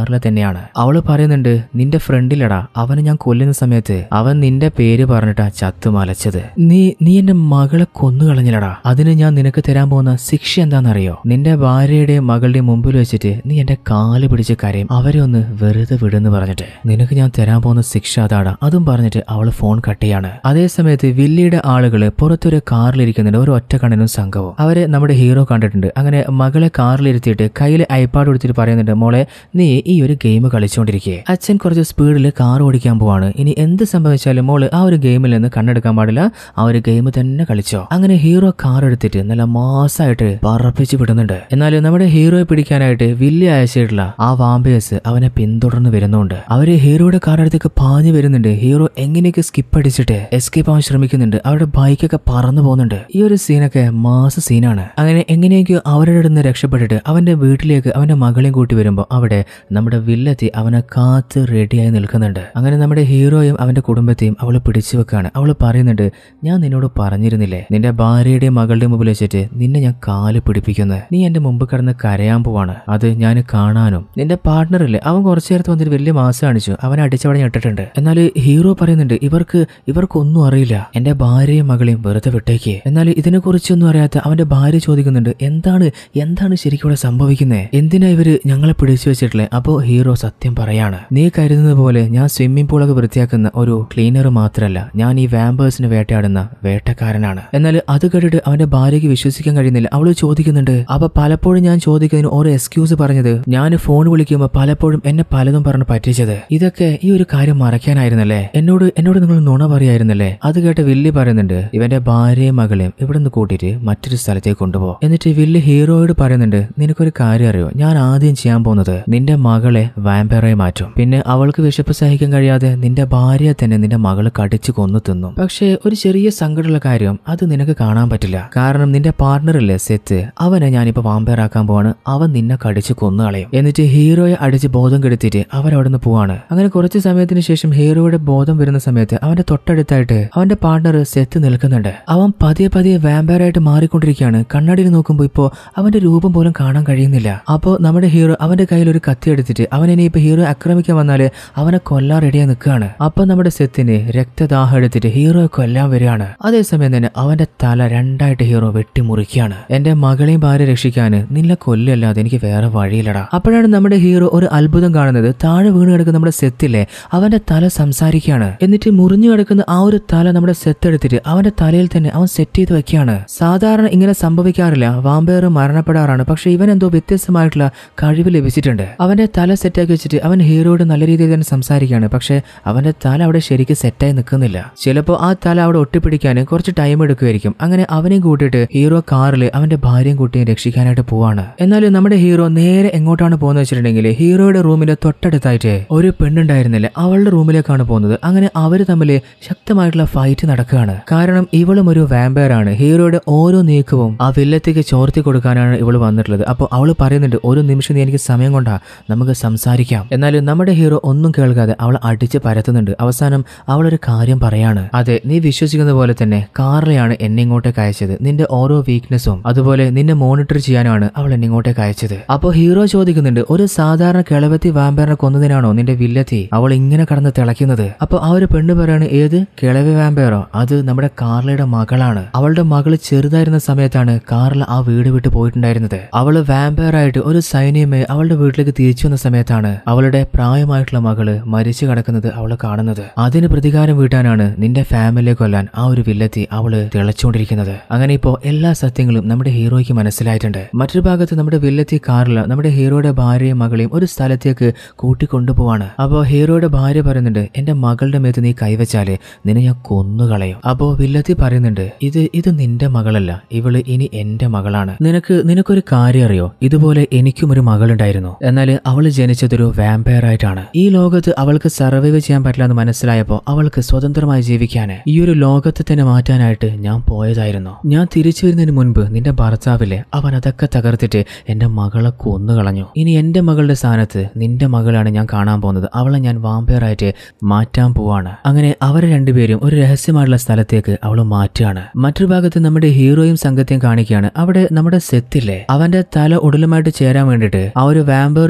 കാറിലെ തന്നെയാണ് അവള് പറയുന്നുണ്ട് നിന്റെ ഫ്രണ്ടിലടാ അവനെ ഞാൻ കൊല്ലുന്ന സമയത്ത് അവൻ നിന്റെ പേര് പറഞ്ഞിട്ടാ ചത്തു മലച്ചത് നീ നീ എന്റെ മകളെ കൊന്നുകളഞ്ഞില്ലടാ അതിന് ഞാൻ നിനക്ക് തരാൻ പോകുന്ന ശിക്ഷ എന്താണെന്നറിയോ നിന്റെ ഭാര്യയുടെയും മകളുടെയും മുമ്പിൽ വെച്ചിട്ട് നീ എന്റെ കാല് പിടിച്ച് കരയും അവരെ ഒന്ന് വെറുതെ വിടുന്ന് പറഞ്ഞിട്ട് നിനക്ക് ഞാൻ തരാൻ പോകുന്ന ശിക്ഷ അതാടാ അതും പറഞ്ഞിട്ട് അവള് ഫോൺ കട്ട് ചെയ്യാണ് അതേ സമയത്ത് വില്ലിയുടെ ആളുകള് പുറത്തൊരു കാറിലിരിക്കുന്നുണ്ട് ഒരു ഒറ്റ കണ്ണനും സംഘവും അവരെ നമ്മുടെ ഹീറോ കണ്ടിട്ടുണ്ട് അങ്ങനെ മകളെ കാറിലിരുത്തിയിട്ട് കയ്യിൽ ഐപാഡ് കൊടുത്തിട്ട് പറയുന്നുണ്ട് മോളെ നീ ഈ ഒരു ഗെയിം കളിച്ചുകൊണ്ടിരിക്കേ അച്ഛൻ കുറച്ച് സ്പീഡിൽ കാർ ഓടിക്കാൻ പോവാണ് ഇനി എന്ത് സംഭവിച്ചാലും മോള് ആ ഒരു ഗെയിമിൽ നിന്ന് കണ്ണെടുക്കാൻ പാടില്ല ആ ഒരു ഗെയിം തന്നെ കളിച്ചോ അങ്ങനെ ഹീറോ കാർ എടുത്തിട്ട് നല്ല മാസമായിട്ട് പറപ്പിച്ച് വിടുന്നുണ്ട് എന്നാൽ നമ്മുടെ ഹീറോയെ പിടിക്കാനായിട്ട് വലിയ അയച്ചിട്ടുള്ള ആ വാമ്പേഴ്സ് അവനെ പിന്തുടർന്ന് വരുന്നുണ്ട് അവര് ഹീറോയുടെ കാർ അടുത്തേക്ക് പാഞ്ഞു വരുന്നുണ്ട് ഹീറോ എങ്ങനെയൊക്കെ സ്കിപ്പ് അടിച്ചിട്ട് എസ്കേപ്പ് ആവാൻ ശ്രമിക്കുന്നുണ്ട് അവരുടെ ബൈക്കൊക്കെ പറന്നു പോകുന്നുണ്ട് ഈ ഒരു സീനൊക്കെ മാസ സീനാണ് അങ്ങനെ എങ്ങനെയൊക്കെയോ അവരുടെ അടുത്ത് നിന്ന് രക്ഷപ്പെട്ടിട്ട് അവന്റെ വീട്ടിലേക്ക് അവന്റെ മകളെയും കൂട്ടി വരുമ്പോൾ അവിടെ നമ്മുടെ വില്ലെത്തി അവനെ കാത്ത് റെഡിയായി നിൽക്കുന്നുണ്ട് അങ്ങനെ നമ്മുടെ ഹീറോയും അവന്റെ കുടുംബത്തെയും അവള് പിടിച്ചു വെക്കാണ് അവള് പറയുന്നുണ്ട് ഞാൻ നിന്നോട് പറഞ്ഞിരുന്നില്ലേ നിന്റെ ഭാര്യയുടെയും മകളുടെ മുമ്പിൽ വെച്ചിട്ട് നിന്നെ ഞാൻ കാല് പിടിപ്പിക്കുന്നത് നീ എന്റെ മുമ്പ് കിടന്ന് കരയാൻ പോവാണ് അത് ഞാൻ കാണാനും നിന്റെ പാർട്ട്ണറില്ലേ അവൻ കുറച്ചു നേരത്ത് വന്നിട്ട് വലിയ മാസം കാണിച്ചു അവനെ അടിച്ചവടെ ഞെട്ടിട്ടുണ്ട് എന്നാൽ ഹീറോ പറയുന്നുണ്ട് ഇവർക്ക് ഇവർക്കൊന്നും അറിയില്ല എന്റെ ഭാര്യയും മകളെയും വെറുതെ വിട്ടേക്ക് എന്നാൽ ഇതിനെ കുറിച്ചൊന്നും അറിയാത്ത അവന്റെ ഭാര്യ ചോദിക്കുന്നുണ്ട് എന്താണ് എന്താണ് ശരിക്കും ഇവിടെ സംഭവിക്കുന്നത് എന്തിനാ ഇവര് ഞങ്ങളെ പിടിച്ചു വെച്ചിട്ടില്ലേ അപ്പോ ഹീറോ സത്യം പറയാണ് നീ കരുതുന്നത് പോലെ ഞാൻ സ്വിമ്മിംഗ് പൂളൊക്കെ വൃത്തിയാക്കുന്ന ഒരു ക്ലീനർ മാത്രമല്ല ഞാൻ ഈ വാമ്പേഴ്സിനെ വേട്ടയാടുന്ന വേട്ടക്കാരനാണ് എന്നാൽ അത് കേട്ടിട്ട് അവന്റെ ഭാര്യയ്ക്ക് വിശ്വസിക്കാൻ കഴിയുന്നില്ല അവള് ചോദിക്കുന്നുണ്ട് അപ്പൊ പലപ്പോഴും ഞാൻ ചോദിക്കുന്നതിന് ഓരോ എക്സ്ക്യൂസ് പറഞ്ഞത് ഞാൻ ഫോൺ വിളിക്കുമ്പോൾ പലപ്പോഴും എന്നെ പലതും പറഞ്ഞ് പറ്റിച്ചത് ഇതൊക്കെ ഈ ഒരു കാര്യം മറയ്ക്കാനായിരുന്നല്ലേ എന്നോട് എന്നോട് നിങ്ങൾ നുണ പറയായിരുന്നല്ലേ അത് കേട്ട് വില്ലി പറയുന്നുണ്ട് ഇവന്റെ ഭാര്യയും മകളെയും ഇവിടെ നിന്ന് കൂട്ടിയിട്ട് മറ്റൊരു സ്ഥലത്തേക്ക് കൊണ്ടുപോകും എന്നിട്ട് വില്ലി ഹീറോയോട് പറയുന്നുണ്ട് നിനക്കൊരു കാര്യം അറിയോ ഞാൻ ആദ്യം ചെയ്യാൻ പോകുന്നത് നിന്റെ മകളെ വാമ്പയറായി മാറ്റും പിന്നെ അവൾക്ക് വിശപ്പ് സഹിക്കാൻ കഴിയാതെ നിന്റെ ഭാര്യയെ തന്നെ നിന്റെ മകള് കടിച്ചു കൊന്നു തിന്നും പക്ഷേ ഒരു ചെറിയ സങ്കടമുള്ള കാര്യം അത് നിനക്ക് കാണാൻ പറ്റില്ല കാരണം നിന്റെ പാർട്ണറില്ലേ സെത്ത് അവനെ ഞാനിപ്പോ വാമ്പയറാക്കാൻ പോവാണ് അവൻ നിന്നെ കടിച്ചു കൊന്നു കളയും എന്നിട്ട് ഹീറോയെ അടിച്ച് ബോധം കെടുത്തിട്ട് അവരവിടെ നിന്ന് പോവാണ് അങ്ങനെ കുറച്ച് സമയത്തിന് ശേഷം ഹീറോയുടെ ബോധം വരുന്ന സമയത്ത് അവന്റെ തൊട്ടടുത്തായിട്ട് അവന്റെ പാർട്ണർ സെത്ത് നിൽക്കുന്നുണ്ട് അവൻ പതിയെ പതിയെ വാമ്പയറായിട്ട് മാറിക്കൊണ്ടിരിക്കുകയാണ് കണ്ണാടിയിൽ നോക്കുമ്പോൾ ഇപ്പോ അവന്റെ രൂപം പോലും കാണാൻ കഴിയുന്നില്ല അപ്പോ നമ്മുടെ ഹീറോ അവന്റെ കയ്യിൽ ഒരു കത്തി എടുത്തിട്ട് അവൻ ഇനി ഇപ്പൊ ഹീറോ ആക്രമിക്കാൻ വന്നാല് അവനെ കൊല്ലാൻ റെഡിയായി നിൽക്കുകയാണ് അപ്പൊ നമ്മുടെ സെത്തിന് രക്തദാഹം എടുത്തിട്ട് ഹീറോയെ കൊല്ലാൻ വരികയാണ് അതേസമയം തന്നെ അവന്റെ തല രണ്ടായിട്ട് ഹീറോ വെട്ടിമുറിക്കുകയാണ് എന്റെ മകളെയും ഭാര്യ രക്ഷിക്കാന് നിന്നെ കൊല്ലല്ലാതെ എനിക്ക് വേറെ വഴിയില്ലടാ അപ്പോഴാണ് നമ്മുടെ ഹീറോ ഒരു അത്ഭുതം കാണുന്നത് താഴെ വീണ് കിടക്കുന്ന നമ്മുടെ സെത്തില്ലേ അവന്റെ തല സംസാരിക്കുകയാണ് എന്നിട്ട് മുറിഞ്ഞു കിടക്കുന്ന ആ ഒരു തല നമ്മുടെ സെത്ത് എടുത്തിട്ട് അവന്റെ തലയിൽ തന്നെ അവൻ സെറ്റ് ചെയ്ത് വെക്കുകയാണ് സാധാരണ ഇങ്ങനെ സംഭവിക്കാറില്ല വാമ്പയർ മരണപ്പെടാറാണ് പക്ഷെ ഇവൻ എന്തോ വ്യത്യസ്തമായിട്ടുള്ള കഴിവ് ലഭിച്ചിട്ടുണ്ട് അവന്റെ തല സെറ്റാക്കി വെച്ചിട്ട് അവൻ ഹീറോയോട് നല്ല രീതിയിൽ തന്നെ സംസാരിക്കുകയാണ് പക്ഷെ അവന്റെ തല അവിടെ ശരിക്കും സെറ്റായി നിൽക്കുന്നില്ല ചിലപ്പോൾ ആ തല അവിടെ ഒട്ടിപ്പിടിക്കാൻ കുറച്ച് ടൈം എടുക്കുമായിരിക്കും അങ്ങനെ അവനെയും കൂട്ടിയിട്ട് ഹീറോ കാറിൽ അവന്റെ ഭാര്യയും കുട്ടിയും രക്ഷിക്കാനായിട്ട് പോവാണ് എന്നാൽ നമ്മുടെ ഹീറോ നേരെ എങ്ങോട്ടാണ് പോകുന്നത് വെച്ചിട്ടുണ്ടെങ്കിൽ ഹീറോയുടെ റൂമിന്റെ തൊട്ടടുത്തായിട്ട് ഒരു പെണ്ണുണ്ടായിരുന്നില്ല അവളുടെ റൂമിലേക്കാണ് പോകുന്നത് അങ്ങനെ അവര് തമ്മിൽ ശക്തമായിട്ടുള്ള ഫൈറ്റ് നടക്കുകയാണ് കാരണം ഇവളും ഒരു വാമ്പയർ ആണ് ഹീറോയുടെ ഓരോ നീക്കവും ആ വില്ലത്തേക്ക് ചോർത്തി കൊടുക്കാനാണ് ഇവള് വന്നിട്ടുള്ളത് അപ്പോൾ അവള് പറയുന്നുണ്ട് ഒരു നിമിഷം നീ എനിക്ക് സമയം കൊണ്ടാ നമുക്ക് സംസാരിക്കാം എന്നാൽ നമ്മുടെ ഹീറോ ഒന്നും കേൾക്കാതെ അവൾ അടിച്ച് പരത്തുന്നുണ്ട് അവസാനം അവളൊരു കാര്യം പറയാണ് അതെ നീ വിശ്വസിക്കുന്ന പോലെ തന്നെ കാറിലെയാണ് എന്നെ ഇങ്ങോട്ടേക്ക് അയച്ചത് നിന്റെ ഓരോ വീക്ക്നെസ്സും അതുപോലെ നിന്നെ മോണിറ്റർ ചെയ്യാനാണ് അവൾ എന്നെ ഇങ്ങോട്ടേക്ക് അയച്ചത് അപ്പോൾ ഹീറോ ചോദിക്കുന്നുണ്ട് ഒരു സാധാരണ കിളവത്തി വാമ്പയറിനെ കൊന്നതിനാണോ നിന്റെ വില്ലത്തി അവൾ ഇങ്ങനെ കടന്ന് തിളയ്ക്കുന്നത് അപ്പോൾ ആ ഒരു പെണ്ണ് പറയാണ് ഏത് കിളവി വാമ്പയറോ അത് നമ്മുടെ കാർലയുടെ മകളാണ് അവളുടെ മകള് ചെറുതായിരുന്ന സമയത്താണ് കാർല ആ വീട് വിട്ട് പോയിട്ടുണ്ടായിരുന്നത് അവള് വാമ്പയർ ആയിട്ട് ഒരു സൈന്യമേ അവളുടെ വീട്ടിലേക്ക് തിരിച്ചു വന്ന സമയത്താണ് അവളുടെ പ്രായമായിട്ടുള്ള മകള് മരിച്ചു കിടക്കുന്നത് അവള് കാണുന്നത് അതിന് പ്രതികാരം വീട്ടാനാണ് നിന്റെ ഫാമിലിയെ കൊല്ലാൻ ആ ഒരു വില്ലത്തി അവള് തിളച്ചുകൊണ്ടിരിക്കുന്നത് അങ്ങനെ ഇപ്പോ എല്ലാ സത്യങ്ങളും നമ്മുടെ ഹീറോയ്ക്ക് മനസ്സിലായിട്ടുണ്ട് മറ്റൊരു ഭാഗത്ത് നമ്മുടെ വില്ലത്തി കാറിൽ നമ്മുടെ ഹീറോയുടെ ഭാര്യയും മകളെയും ഒരു സ്ഥലത്തേക്ക് കൂട്ടിക്കൊണ്ടുപോവാണ് അപ്പോ ഹീറോയുടെ ഭാര്യ പറയുന്നുണ്ട് എന്റെ മകളുടെ മേത്ത് നീ കൈവച്ചാല് നിന്നെ ഞാൻ കൊന്നുകളയും അപ്പോ വില്ലത്തി പറയുന്നുണ്ട് ഇത് ഇത് നിന്റെ മകളല്ല ഇവള് ഇനി എന്റെ മകളാണ് നിനക്ക് നിനക്കൊരു കാര്യം അറിയോ ഇതുപോലെ എനിക്കും ഒരു മകളുണ്ടായിരുന്നു എന്നാൽ അവൾ ജനിച്ചതൊരു വാമ്പയർ ആയിട്ടാണ് ഈ ലോകത്ത് അവൾക്ക് സർവൈവ് ചെയ്യാൻ പറ്റില്ല എന്ന് മനസ്സിലായപ്പോൾ അവൾക്ക് സ്വതന്ത്രമായി ജീവിക്കാന് ഈ ഒരു ലോകത്തെ തന്നെ മാറ്റാനായിട്ട് ഞാൻ പോയതായിരുന്നു ഞാൻ തിരിച്ചു വരുന്നതിന് മുൻപ് നിന്റെ ഭർത്താവിലെ അവൻ അതൊക്കെ തകർത്തിട്ട് എന്റെ മകളെ കൊന്നുകളഞ്ഞു ഇനി എന്റെ മകളുടെ സ്ഥാനത്ത് നിന്റെ മകളാണ് ഞാൻ കാണാൻ പോകുന്നത് അവളെ ഞാൻ വാമ്പയർ ആയിട്ട് മാറ്റാൻ പോവാണ് അങ്ങനെ അവരെ രണ്ടുപേരും ഒരു രഹസ്യമായിട്ടുള്ള സ്ഥലത്തേക്ക് അവൾ മാറ്റുകയാണ് മറ്റൊരു ഭാഗത്ത് നമ്മുടെ ഹീറോയും സംഘത്തെയും കാണിക്കുകയാണ് അവിടെ നമ്മുടെ സെത്തില്ലേ അവന്റെ തല ഉടലുമായിട്ട് ചേരാൻ വേണ്ടിയിട്ട് ആ ഒരു വാമ്പയർ പെണ്ണ് കൊടുത്ത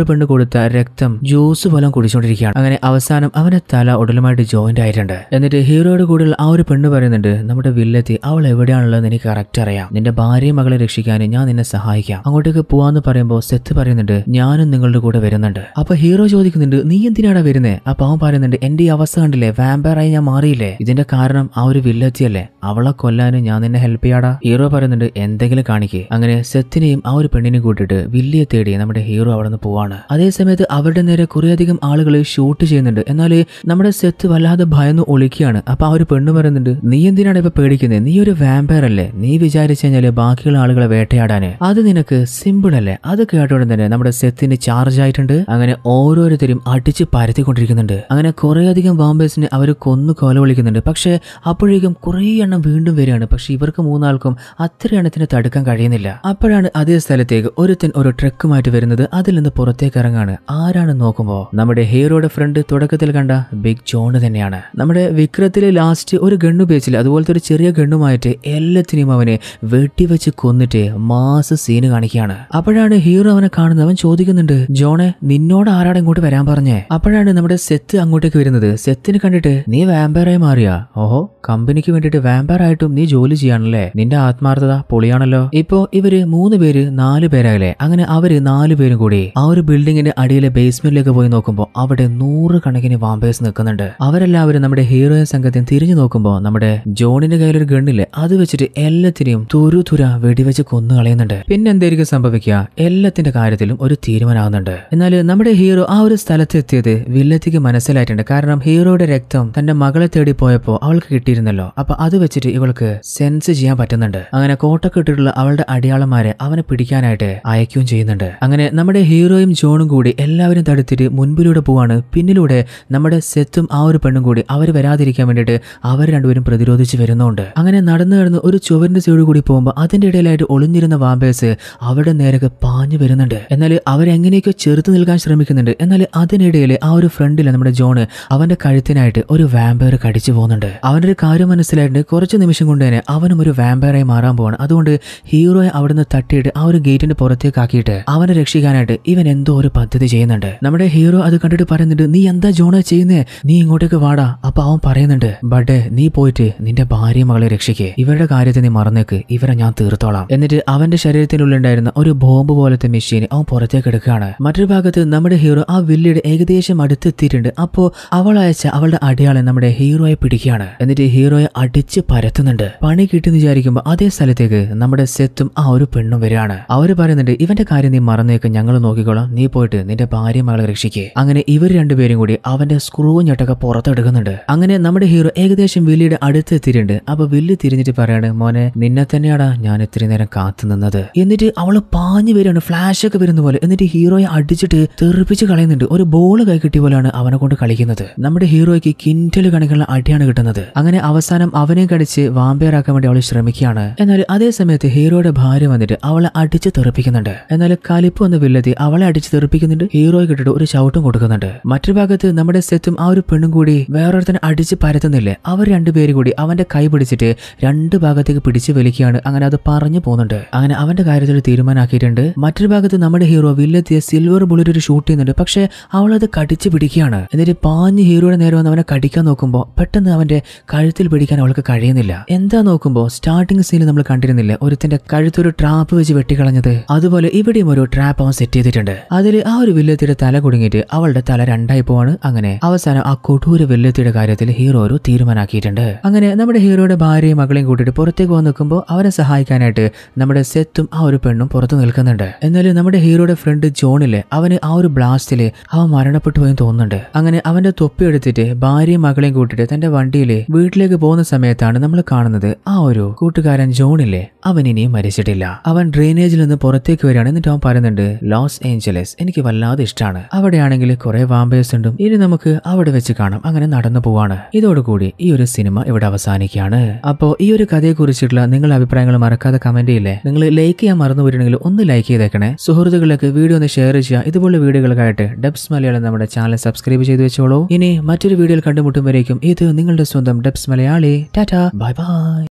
കൊടുത്ത രക്തം ജ്യൂസ് പോലും കുടിച്ചുകൊണ്ടിരിക്കുകയാണ് അങ്ങനെ അവസാനം അവന്റെ തല ഉടലുമായിട്ട് ജോയിന്റ് ആയിട്ടുണ്ട് എന്നിട്ട് ഹീറോയുടെ കൂടെയുള്ള ആ ഒരു പെണ്ണ് പറയുന്നുണ്ട് നമ്മുടെ വില്ലെത്തി അവൾ എവിടെയാണുള്ളതെന്ന് എനിക്ക് കറക്റ്റ് അറിയാം നിന്റെ ഭാര്യയും മകളെ രക്ഷിക്കാൻ ഞാൻ നിന്നെ സഹായിക്കാം അങ്ങോട്ടേക്ക് പോവാന്ന് പറയുമ്പോൾ സെത്ത് പറയുന്നുണ്ട് ഞാനും നിങ്ങളുടെ കൂടെ വരുന്നുണ്ട് അപ്പൊ ഹീറോ ചോദിക്കുന്നുണ്ട് നീ എന്തിനാടാ വരുന്നേ അപ്പൊ അവൻ പറയുന്നുണ്ട് എന്റെ ഈ അവസ്ഥ കണ്ടില്ലേ വാമ്പയറായി ഞാൻ മാറിയില്ലേ ഇതിന്റെ കാരണം ആ ഒരു വില്ലെത്തിയല്ലേ അവളെ കൊല്ലാനും ഞാൻ നിന്നെ ഹെൽപ്പ് ചെയ്യാടാ ഹീറോ പറയുന്നുണ്ട് എന്തെങ്കിലും കാണിക്കേ അങ്ങനെ സെത്തിനെയും ആ ഒരു പെണ്ണിനെ കൂട്ടിട്ട് വില്ലിയെ തേടി നമ്മുടെ ഹീറോ അവിടെ നിന്ന് പോവാണ് അതേ സമയത്ത് അവരുടെ നേരെ കുറേയധികം ആളുകൾ ഷൂട്ട് ചെയ്യുന്നുണ്ട് എന്നാൽ നമ്മുടെ സെത്ത് വല്ലാതെ ഭയന്ന് ഒളിക്കുകയാണ് അപ്പൊ ആ ഒരു പെണ്ണ് പറയുന്നുണ്ട് നീ എന്തിനാണ് ഇപ്പൊ പേടിക്കുന്നത് നീ ഒരു വാമ്പയർ അല്ലേ നീ വിചാരിച്ചു കഴിഞ്ഞാല് ബാക്കിയുള്ള ആളുകളെ വേട്ടയാടാന് അത് നിനക്ക് സിമ്പിൾ അല്ലേ അത് കേട്ടോടെ തന്നെ നമ്മുടെ സെത്തിന് ചാർജ് ആയിട്ടുണ്ട് അങ്ങനെ ഓരോരുത്തരും അടിച്ച് പരത്തിക്കൊണ്ടിരിക്കുന്നുണ്ട് അങ്ങനെ കുറേയധികം വാമ്പേഴ്സിനെ അവർ കൊന്നു കൊല വിളിക്കുന്നുണ്ട് പക്ഷേ അപ്പോഴേക്കും കുറേ എണ്ണം വീണ്ടും വരികയാണ് പക്ഷെ ഇവർക്ക് മൂന്നാൾക്കും അത്ര എണ്ണത്തിന് തടുക്കാൻ കഴിയുന്നില്ല അപ്പോഴാണ് അതേ സ്ഥലത്തേക്ക് ഒരുത്തൻ ഒരു ട്രക്കുമായിട്ട് വരുന്നത് അതിൽ നിന്ന് പുറത്തേക്ക് ഇറങ്ങാണ് ആരാണ് നോക്കുമ്പോ നമ്മുടെ ഹീറോയുടെ ഫ്രണ്ട് തുടക്കത്തിൽ കണ്ട ബിഗ് ജോണ് തന്നെയാണ് നമ്മുടെ വിക്രത്തിലെ ലാസ്റ്റ് ഒരു ഗണ്ണു ഉപയോഗിച്ചില്ല അതുപോലത്തെ ഒരു ചെറിയ ഗണ്ണുമായിട്ട് എല്ലാത്തിനെയും അവനെ വെട്ടിവെച്ച് കൊന്നിട്ട് മാസ് സീന് കാണിക്കുകയാണ് അപ്പോഴാണ് ഹീറോ അവനെ കാണുന്നത് അവൻ ചോദിക്കുന്നുണ്ട് ജോണെ നിന്നോട് ആരാടെ ഇങ്ങോട്ട് വരാൻ പറഞ്ഞേ അപ്പോഴാണ് നമ്മുടെ സെത്ത് അങ്ങോട്ടേക്ക് വരുന്നത് സെത്തിനെ കണ്ടിട്ട് നീ വാമ്പയറായി മാറിയാ ഓഹോ കമ്പനിക്ക് വേണ്ടിയിട്ട് വാമ്പയർ ആയിട്ടും നീ ജോലി ചെയ്യാണല്ലേ നിന്റെ ആത്മാർത്ഥത പൊളിയാണല്ലോ ഇപ്പോ ഇവര് മൂന്ന് പേര് നാല് പേരാകലെ അങ്ങനെ അവര് നാല് പേരും കൂടി ആ ഒരു ബിൽഡിങ്ങിന്റെ അടിയിലെ ബേസ്മെന്റിലേക്ക് പോയി നോക്കുമ്പോൾ അവിടെ നൂറുകണക്കിന് വാമ്പേഴ്സ് നിൽക്കുന്നുണ്ട് അവരെല്ലാവരും നമ്മുടെ ഹീറോയിൻ സംഘത്തെ തിരിഞ്ഞു നോക്കുമ്പോൾ നമ്മുടെ ജോണിന്റെ കയ്യിലൊരു ഗണ്ണില്ലേ അത് വെച്ചിട്ട് എല്ലാത്തിനെയും തുരു തുര വെടിവെച്ച് കൊന്നു കളയുന്നുണ്ട് പിന്നെ എന്തായിരിക്കും സംഭവിക്കുക എല്ലാത്തിന്റെ കാര്യത്തിലും ഒരു തീരുമാനമാകുന്നുണ്ട് എന്നാൽ നമ്മുടെ ഹീറോ ആ ഒരു സ്ഥലത്ത് എത്തിയത് വില്ലത്തിക്ക് മനസ്സിലായിട്ടുണ്ട് കാരണം ഹീറോയുടെ രക്തം തന്റെ മകളെ തേടി പോയപ്പോ അവൾക്ക് കിട്ടിയിരുന്നല്ലോ അപ്പൊ അത് വെച്ചിട്ട് ഇവൾക്ക് സെൻസ് ചെയ്യാൻ പറ്റുന്നുണ്ട് അങ്ങനെ കോട്ടൊക്കെ ഇട്ടിട്ടുള്ള അവളുടെ അടിയാളന്മാരെ അവനെ പിടിക്കാനായിട്ട് അയക്കുകയും ചെയ്യുന്നുണ്ട് അങ്ങനെ നമ്മുടെ ഹീറോയും ജോണും കൂടി എല്ലാവരും തടുത്തിട്ട് മുൻപിലൂടെ പോവാണ് പിന്നിലൂടെ നമ്മുടെ സെത്തും ആ ഒരു പെണ്ണും കൂടി അവർ വരാതിരിക്കാൻ വേണ്ടിയിട്ട് അവർ രണ്ടുപേരും പ്രതിരോധിച്ച് വരുന്നുണ്ട് അങ്ങനെ നടന്നു നടന്ന് ഒരു ചുവരിന്റെ സൈഡ് കൂടി പോകുമ്പോൾ അതിന്റെ ഇടയിലായിട്ട് ഒളിഞ്ഞിരുന്ന വാമ്പേഴ്സ് അവരുടെ നേരൊക്കെ പാഞ്ഞു വരുന്നുണ്ട് എന്നാൽ അവരെങ്ങനെയൊക്കെ ചെറുത്ത് നിൽക്കാൻ ശ്രമിക്കുന്നുണ്ട് എന്നാൽ അതിനിടയിൽ ആ ഒരു ഫ്രണ്ടിൽ നമ്മുടെ ജോണ് അവന്റെ കഴുത്തിനായിട്ട് ഒരു വാമ്പയർ കടിച്ചു പോകുന്നുണ്ട് അവന്റെ ഒരു കാര്യം മനസ്സിലായിട്ട് കുറച്ച് നിമിഷം കൊണ്ട് തന്നെ അവനും ഒരു വാമ്പയറായി മാറാൻ പോവാണ് അതുകൊണ്ട് ഹീറോയെ അവിടുന്ന് തട്ടിയിട്ട് ആ ഒരു ഗേറ്റിന്റെ പുറത്തേക്ക് ആക്കിയിട്ട് അവനെ രക്ഷിക്കാനായിട്ട് ഇവൻ എന്തോ ഒരു പദ്ധതി ചെയ്യുന്നുണ്ട് നമ്മുടെ ഹീറോ അത് കണ്ടിട്ട് പറയുന്നുണ്ട് നീ എന്താ ജോണ ചെയ്യുന്നേ നീ ഇങ്ങോട്ടേക്ക് വാടാ അപ്പൊ അവൻ പറയുന്നുണ്ട് ബഡേ നീ പോയിട്ട് നിന്റെ ഭാര്യ മകളെ രക്ഷിക്കേ ഇവരുടെ കാര്യത്തെ നീ മറന്നേക്ക് ഇവരെ ഞാൻ തീർത്തോളാം എന്നിട്ട് അവന്റെ ശരീരത്തിനുള്ളിലുണ്ടായിരുന്ന ഒരു ബോംബ് പോലത്തെ മെഷീൻ അവൻ പുറത്തേക്ക് എടുക്കുകയാണ് മറ്റൊരു ഭാഗത്ത് നമ്മുടെ ഹീറോ ആ വില്ലിയുടെ ഏകദേശം അടുത്തെത്തിയിട്ടുണ്ട് അപ്പോ അവൾ അയച്ച അവളുടെ അടയാളം നമ്മുടെ ഹീറോയെ പിടിക്കുകയാണ് എന്നിട്ട് ഹീറോയെ അടിച്ച് പരത്തുന്നുണ്ട് പണി കിട്ടിയെന്ന് വിചാരിക്കുമ്പോൾ അതേ സ്ഥലത്തേക്ക് നമ്മുടെ സെത്തും ആ ഒരു പെണ്ണും വരികയാണ് അവര് പറയുന്നുണ്ട് ഇവന്റെ കാര്യം നീ മറന്നേക്ക് ഞങ്ങൾ നോക്കിക്കോളാം നീ പോയിട്ട് നിന്റെ ഭാര്യ മകളെ രക്ഷിക്കേ അങ്ങനെ ഇവർ രണ്ടുപേരും കൂടി അവന്റെ സ്ക്രൂ ഞെട്ടൊക്കെ പുറത്തെടുക്കുന്നുണ്ട് അങ്ങനെ നമ്മുടെ ഹീറോ ഏകദേശം വില്ലിയുടെ അടുത്ത് എത്തിയിട്ടുണ്ട് അപ്പൊ വില്ല് തിരിഞ്ഞിട്ട് പറയാണ് മോനെ നിന്നെ തന്നെയാടാ ഞാൻ ഇത്രയും നേരം കാത്തു നിന്നത് എന്നിട്ട് അവള് പാഞ്ഞു വരികയാണ് ഫ്ലാഷ് ഒക്കെ വരുന്ന പോലെ എന്നിട്ട് ഹീറോയെ അടിച്ചിട്ട് തെറിപ്പിച്ച് കളയുന്നുണ്ട് ഒരു ബോൾ കൈ കിട്ടിയ പോലെയാണ് അവനെ കൊണ്ട് കളിക്കുന്നത് നമ്മുടെ ഹീറോയ്ക്ക് കിൻറ്റൽ കണക്കുള്ള അടിയാണ് കിട്ടുന്നത് അങ്ങനെ അവസാനം അവനെ കടിച്ച് വാമ്പയറാക്കാൻ വേണ്ടി അവൾ ശ്രമിക്കുകയാണ് എന്നാൽ അതേ സമയത്ത് ഹീറോയുടെ ഭാര്യ വന്നിട്ട് അവളെ അടിച്ച് തെറിപ്പിക്കുന്നുണ്ട് എന്നാൽ കലിപ്പ് വന്ന് വില്ലത്തി അവളെ അടിച്ച് തെറിപ്പിക്കുന്നുണ്ട് ഹീറോയെ കിട്ടിട്ട് ഒരു ചവിട്ടും കൊടുക്കുന്നുണ്ട് മറ്റൊരു ഭാഗത്ത് നമ്മുടെ സെത്തും ആ ഒരു പെണ്ണും കൂടി വേറൊരുത്തനെ അടിച്ച് പരത്തുന്നില്ലേ അവർ രണ്ടുപേരും കൂടി അവന്റെ കൈ പിടിച്ചിട്ട് രണ്ട് ഭാഗത്തേക്ക് പിടിച്ച് വലിക്കുകയാണ് അങ്ങനെ അത് പറഞ്ഞു പോകുന്നുണ്ട് അങ്ങനെ അവന്റെ കാര്യത്തിൽ തീരുമാനമാക്കിയിട്ടുണ്ട് മറ്റൊരു ഭാഗത്ത് നമ്മുടെ ഹീറോ വില്ലെത്തിയ സിൽവർ ബുള്ളറ്റ് ഒരു ഷൂട്ട് ചെയ്യുന്നുണ്ട് പക്ഷേ അവൾ അത് കടിച്ച് പിടിക്കുകയാണ് എന്നിട്ട് പാഞ്ഞ് ഹീറോയുടെ നേരെ വന്ന് അവനെ കടിക്കാൻ നോക്കുമ്പോൾ പെട്ടെന്ന് അവന്റെ കഴുത്തിൽ പിടിക്കാൻ അവൾക്ക് കഴിയുന്നില്ല എന്താ നോക്കുമ്പോൾ സ്റ്റാർട്ടിംഗ് സീനിൽ നമ്മൾ കണ്ടിരുന്നില്ല ഒരുത്തിന്റെ കഴുത്തൊരു ട്രാപ്പ് വെച്ച് വെട്ടിക്കളഞ്ഞത് അതുപോലെ ഇവിടെയും ഒരു ട്രാപ്പ് അവൻ സെറ്റ് ചെയ്തിട്ടുണ്ട് അതിൽ ആ ഒരു വില്ലത്തിയുടെ തല കുടുങ്ങിയിട്ട് അവളുടെ തല രണ്ടായി പോവാണ് അങ്ങനെ അവസാനം ആ കൊടൂര വില്ലത്തിയുടെ കാര്യത്തിൽ ഹീറോ ഒരു തീരുമാനാക്കിയിട്ടുണ്ട് അങ്ങനെ നമ്മുടെ ഹീറോയുടെ ഭാര്യയും മകളെയും കൂട്ടിയിട്ട് പുറത്തേക്ക് വന്ന് നിൽക്കുമ്പോൾ അവരെ സഹായിക്കാനായിട്ട് നമ്മുടെ സെത്തും ആ ഒരു പെണ്ണും പുറത്ത് നിൽക്കുന്നുണ്ട് എന്നാൽ നമ്മുടെ ഹീറോയുടെ ഫ്രണ്ട് ജോണിലെ അവന് ആ ഒരു ബ്ലാസ്റ്റില് അവൻ മരണപ്പെട്ടു പോയെന്ന് തോന്നുന്നുണ്ട് അങ്ങനെ അവന്റെ തൊപ്പി എടുത്തിട്ട് ഭാര്യയും മകളെയും കൂട്ടിയിട്ട് തന്റെ വണ്ടിയില് വീട്ടിലേക്ക് പോകുന്ന സമയത്താണ് നമ്മൾ കാണുന്നത് ആ ഒരു കൂട്ടുകാരൻ ജോണിലെ അവൻ ഇനിയും മരിച്ചിട്ടില്ല അവൻ ഡ്രെയിനേജിൽ നിന്ന് പുറത്തേക്ക് വരികയാണ് എന്നിട്ട് അവൻ പറയുന്നുണ്ട് ലോസ് ഏഞ്ചലസ് എനിക്ക് വല്ലാതെ ഇഷ്ടമാണ് അവിടെയാണെങ്കിൽ കുറെ വാമ്പേഴ്സ് ഉണ്ട് ഇനി നമുക്ക് അവിടെ വെച്ച് കാണാം അങ്ങനെ നടന്നു പോവാണ് ഇതോടുകൂടി ഈ ഒരു സിനിമ ഇവിടെ അവസാനിക്കുകയാണ് അപ്പോൾ ഈ ഒരു കഥയെ കുറിച്ചിട്ടുള്ള നിങ്ങളുടെ അഭിപ്രായങ്ങൾ മറക്കാതെ കമന്റ് ചെയ്യില്ലേ നിങ്ങൾ ലൈക്ക് ചെയ്യാൻ മറന്നു പോയിട്ടുണ്ടെങ്കിൽ ഒന്ന് ലൈക്ക് ചെയ്തേക്കണേ സുഹൃത്തുക്കളിലേക്ക് വീഡിയോ ഒന്ന് ഷെയർ ചെയ്യുക ഇതുപോലുള്ള വീഡിയോകൾക്കായിട്ട് ഡെബ്സ് മലയാളം നമ്മുടെ ചാനൽ സബ്സ്ക്രൈബ് ചെയ്ത് വെച്ചോളൂ ഇനി മറ്റൊരു വീഡിയോയിൽ കണ്ടുമുട്ടും വരേക്കും ഇത് നിങ്ങളുടെ സ്വന്തം Debs Malayali tata bye by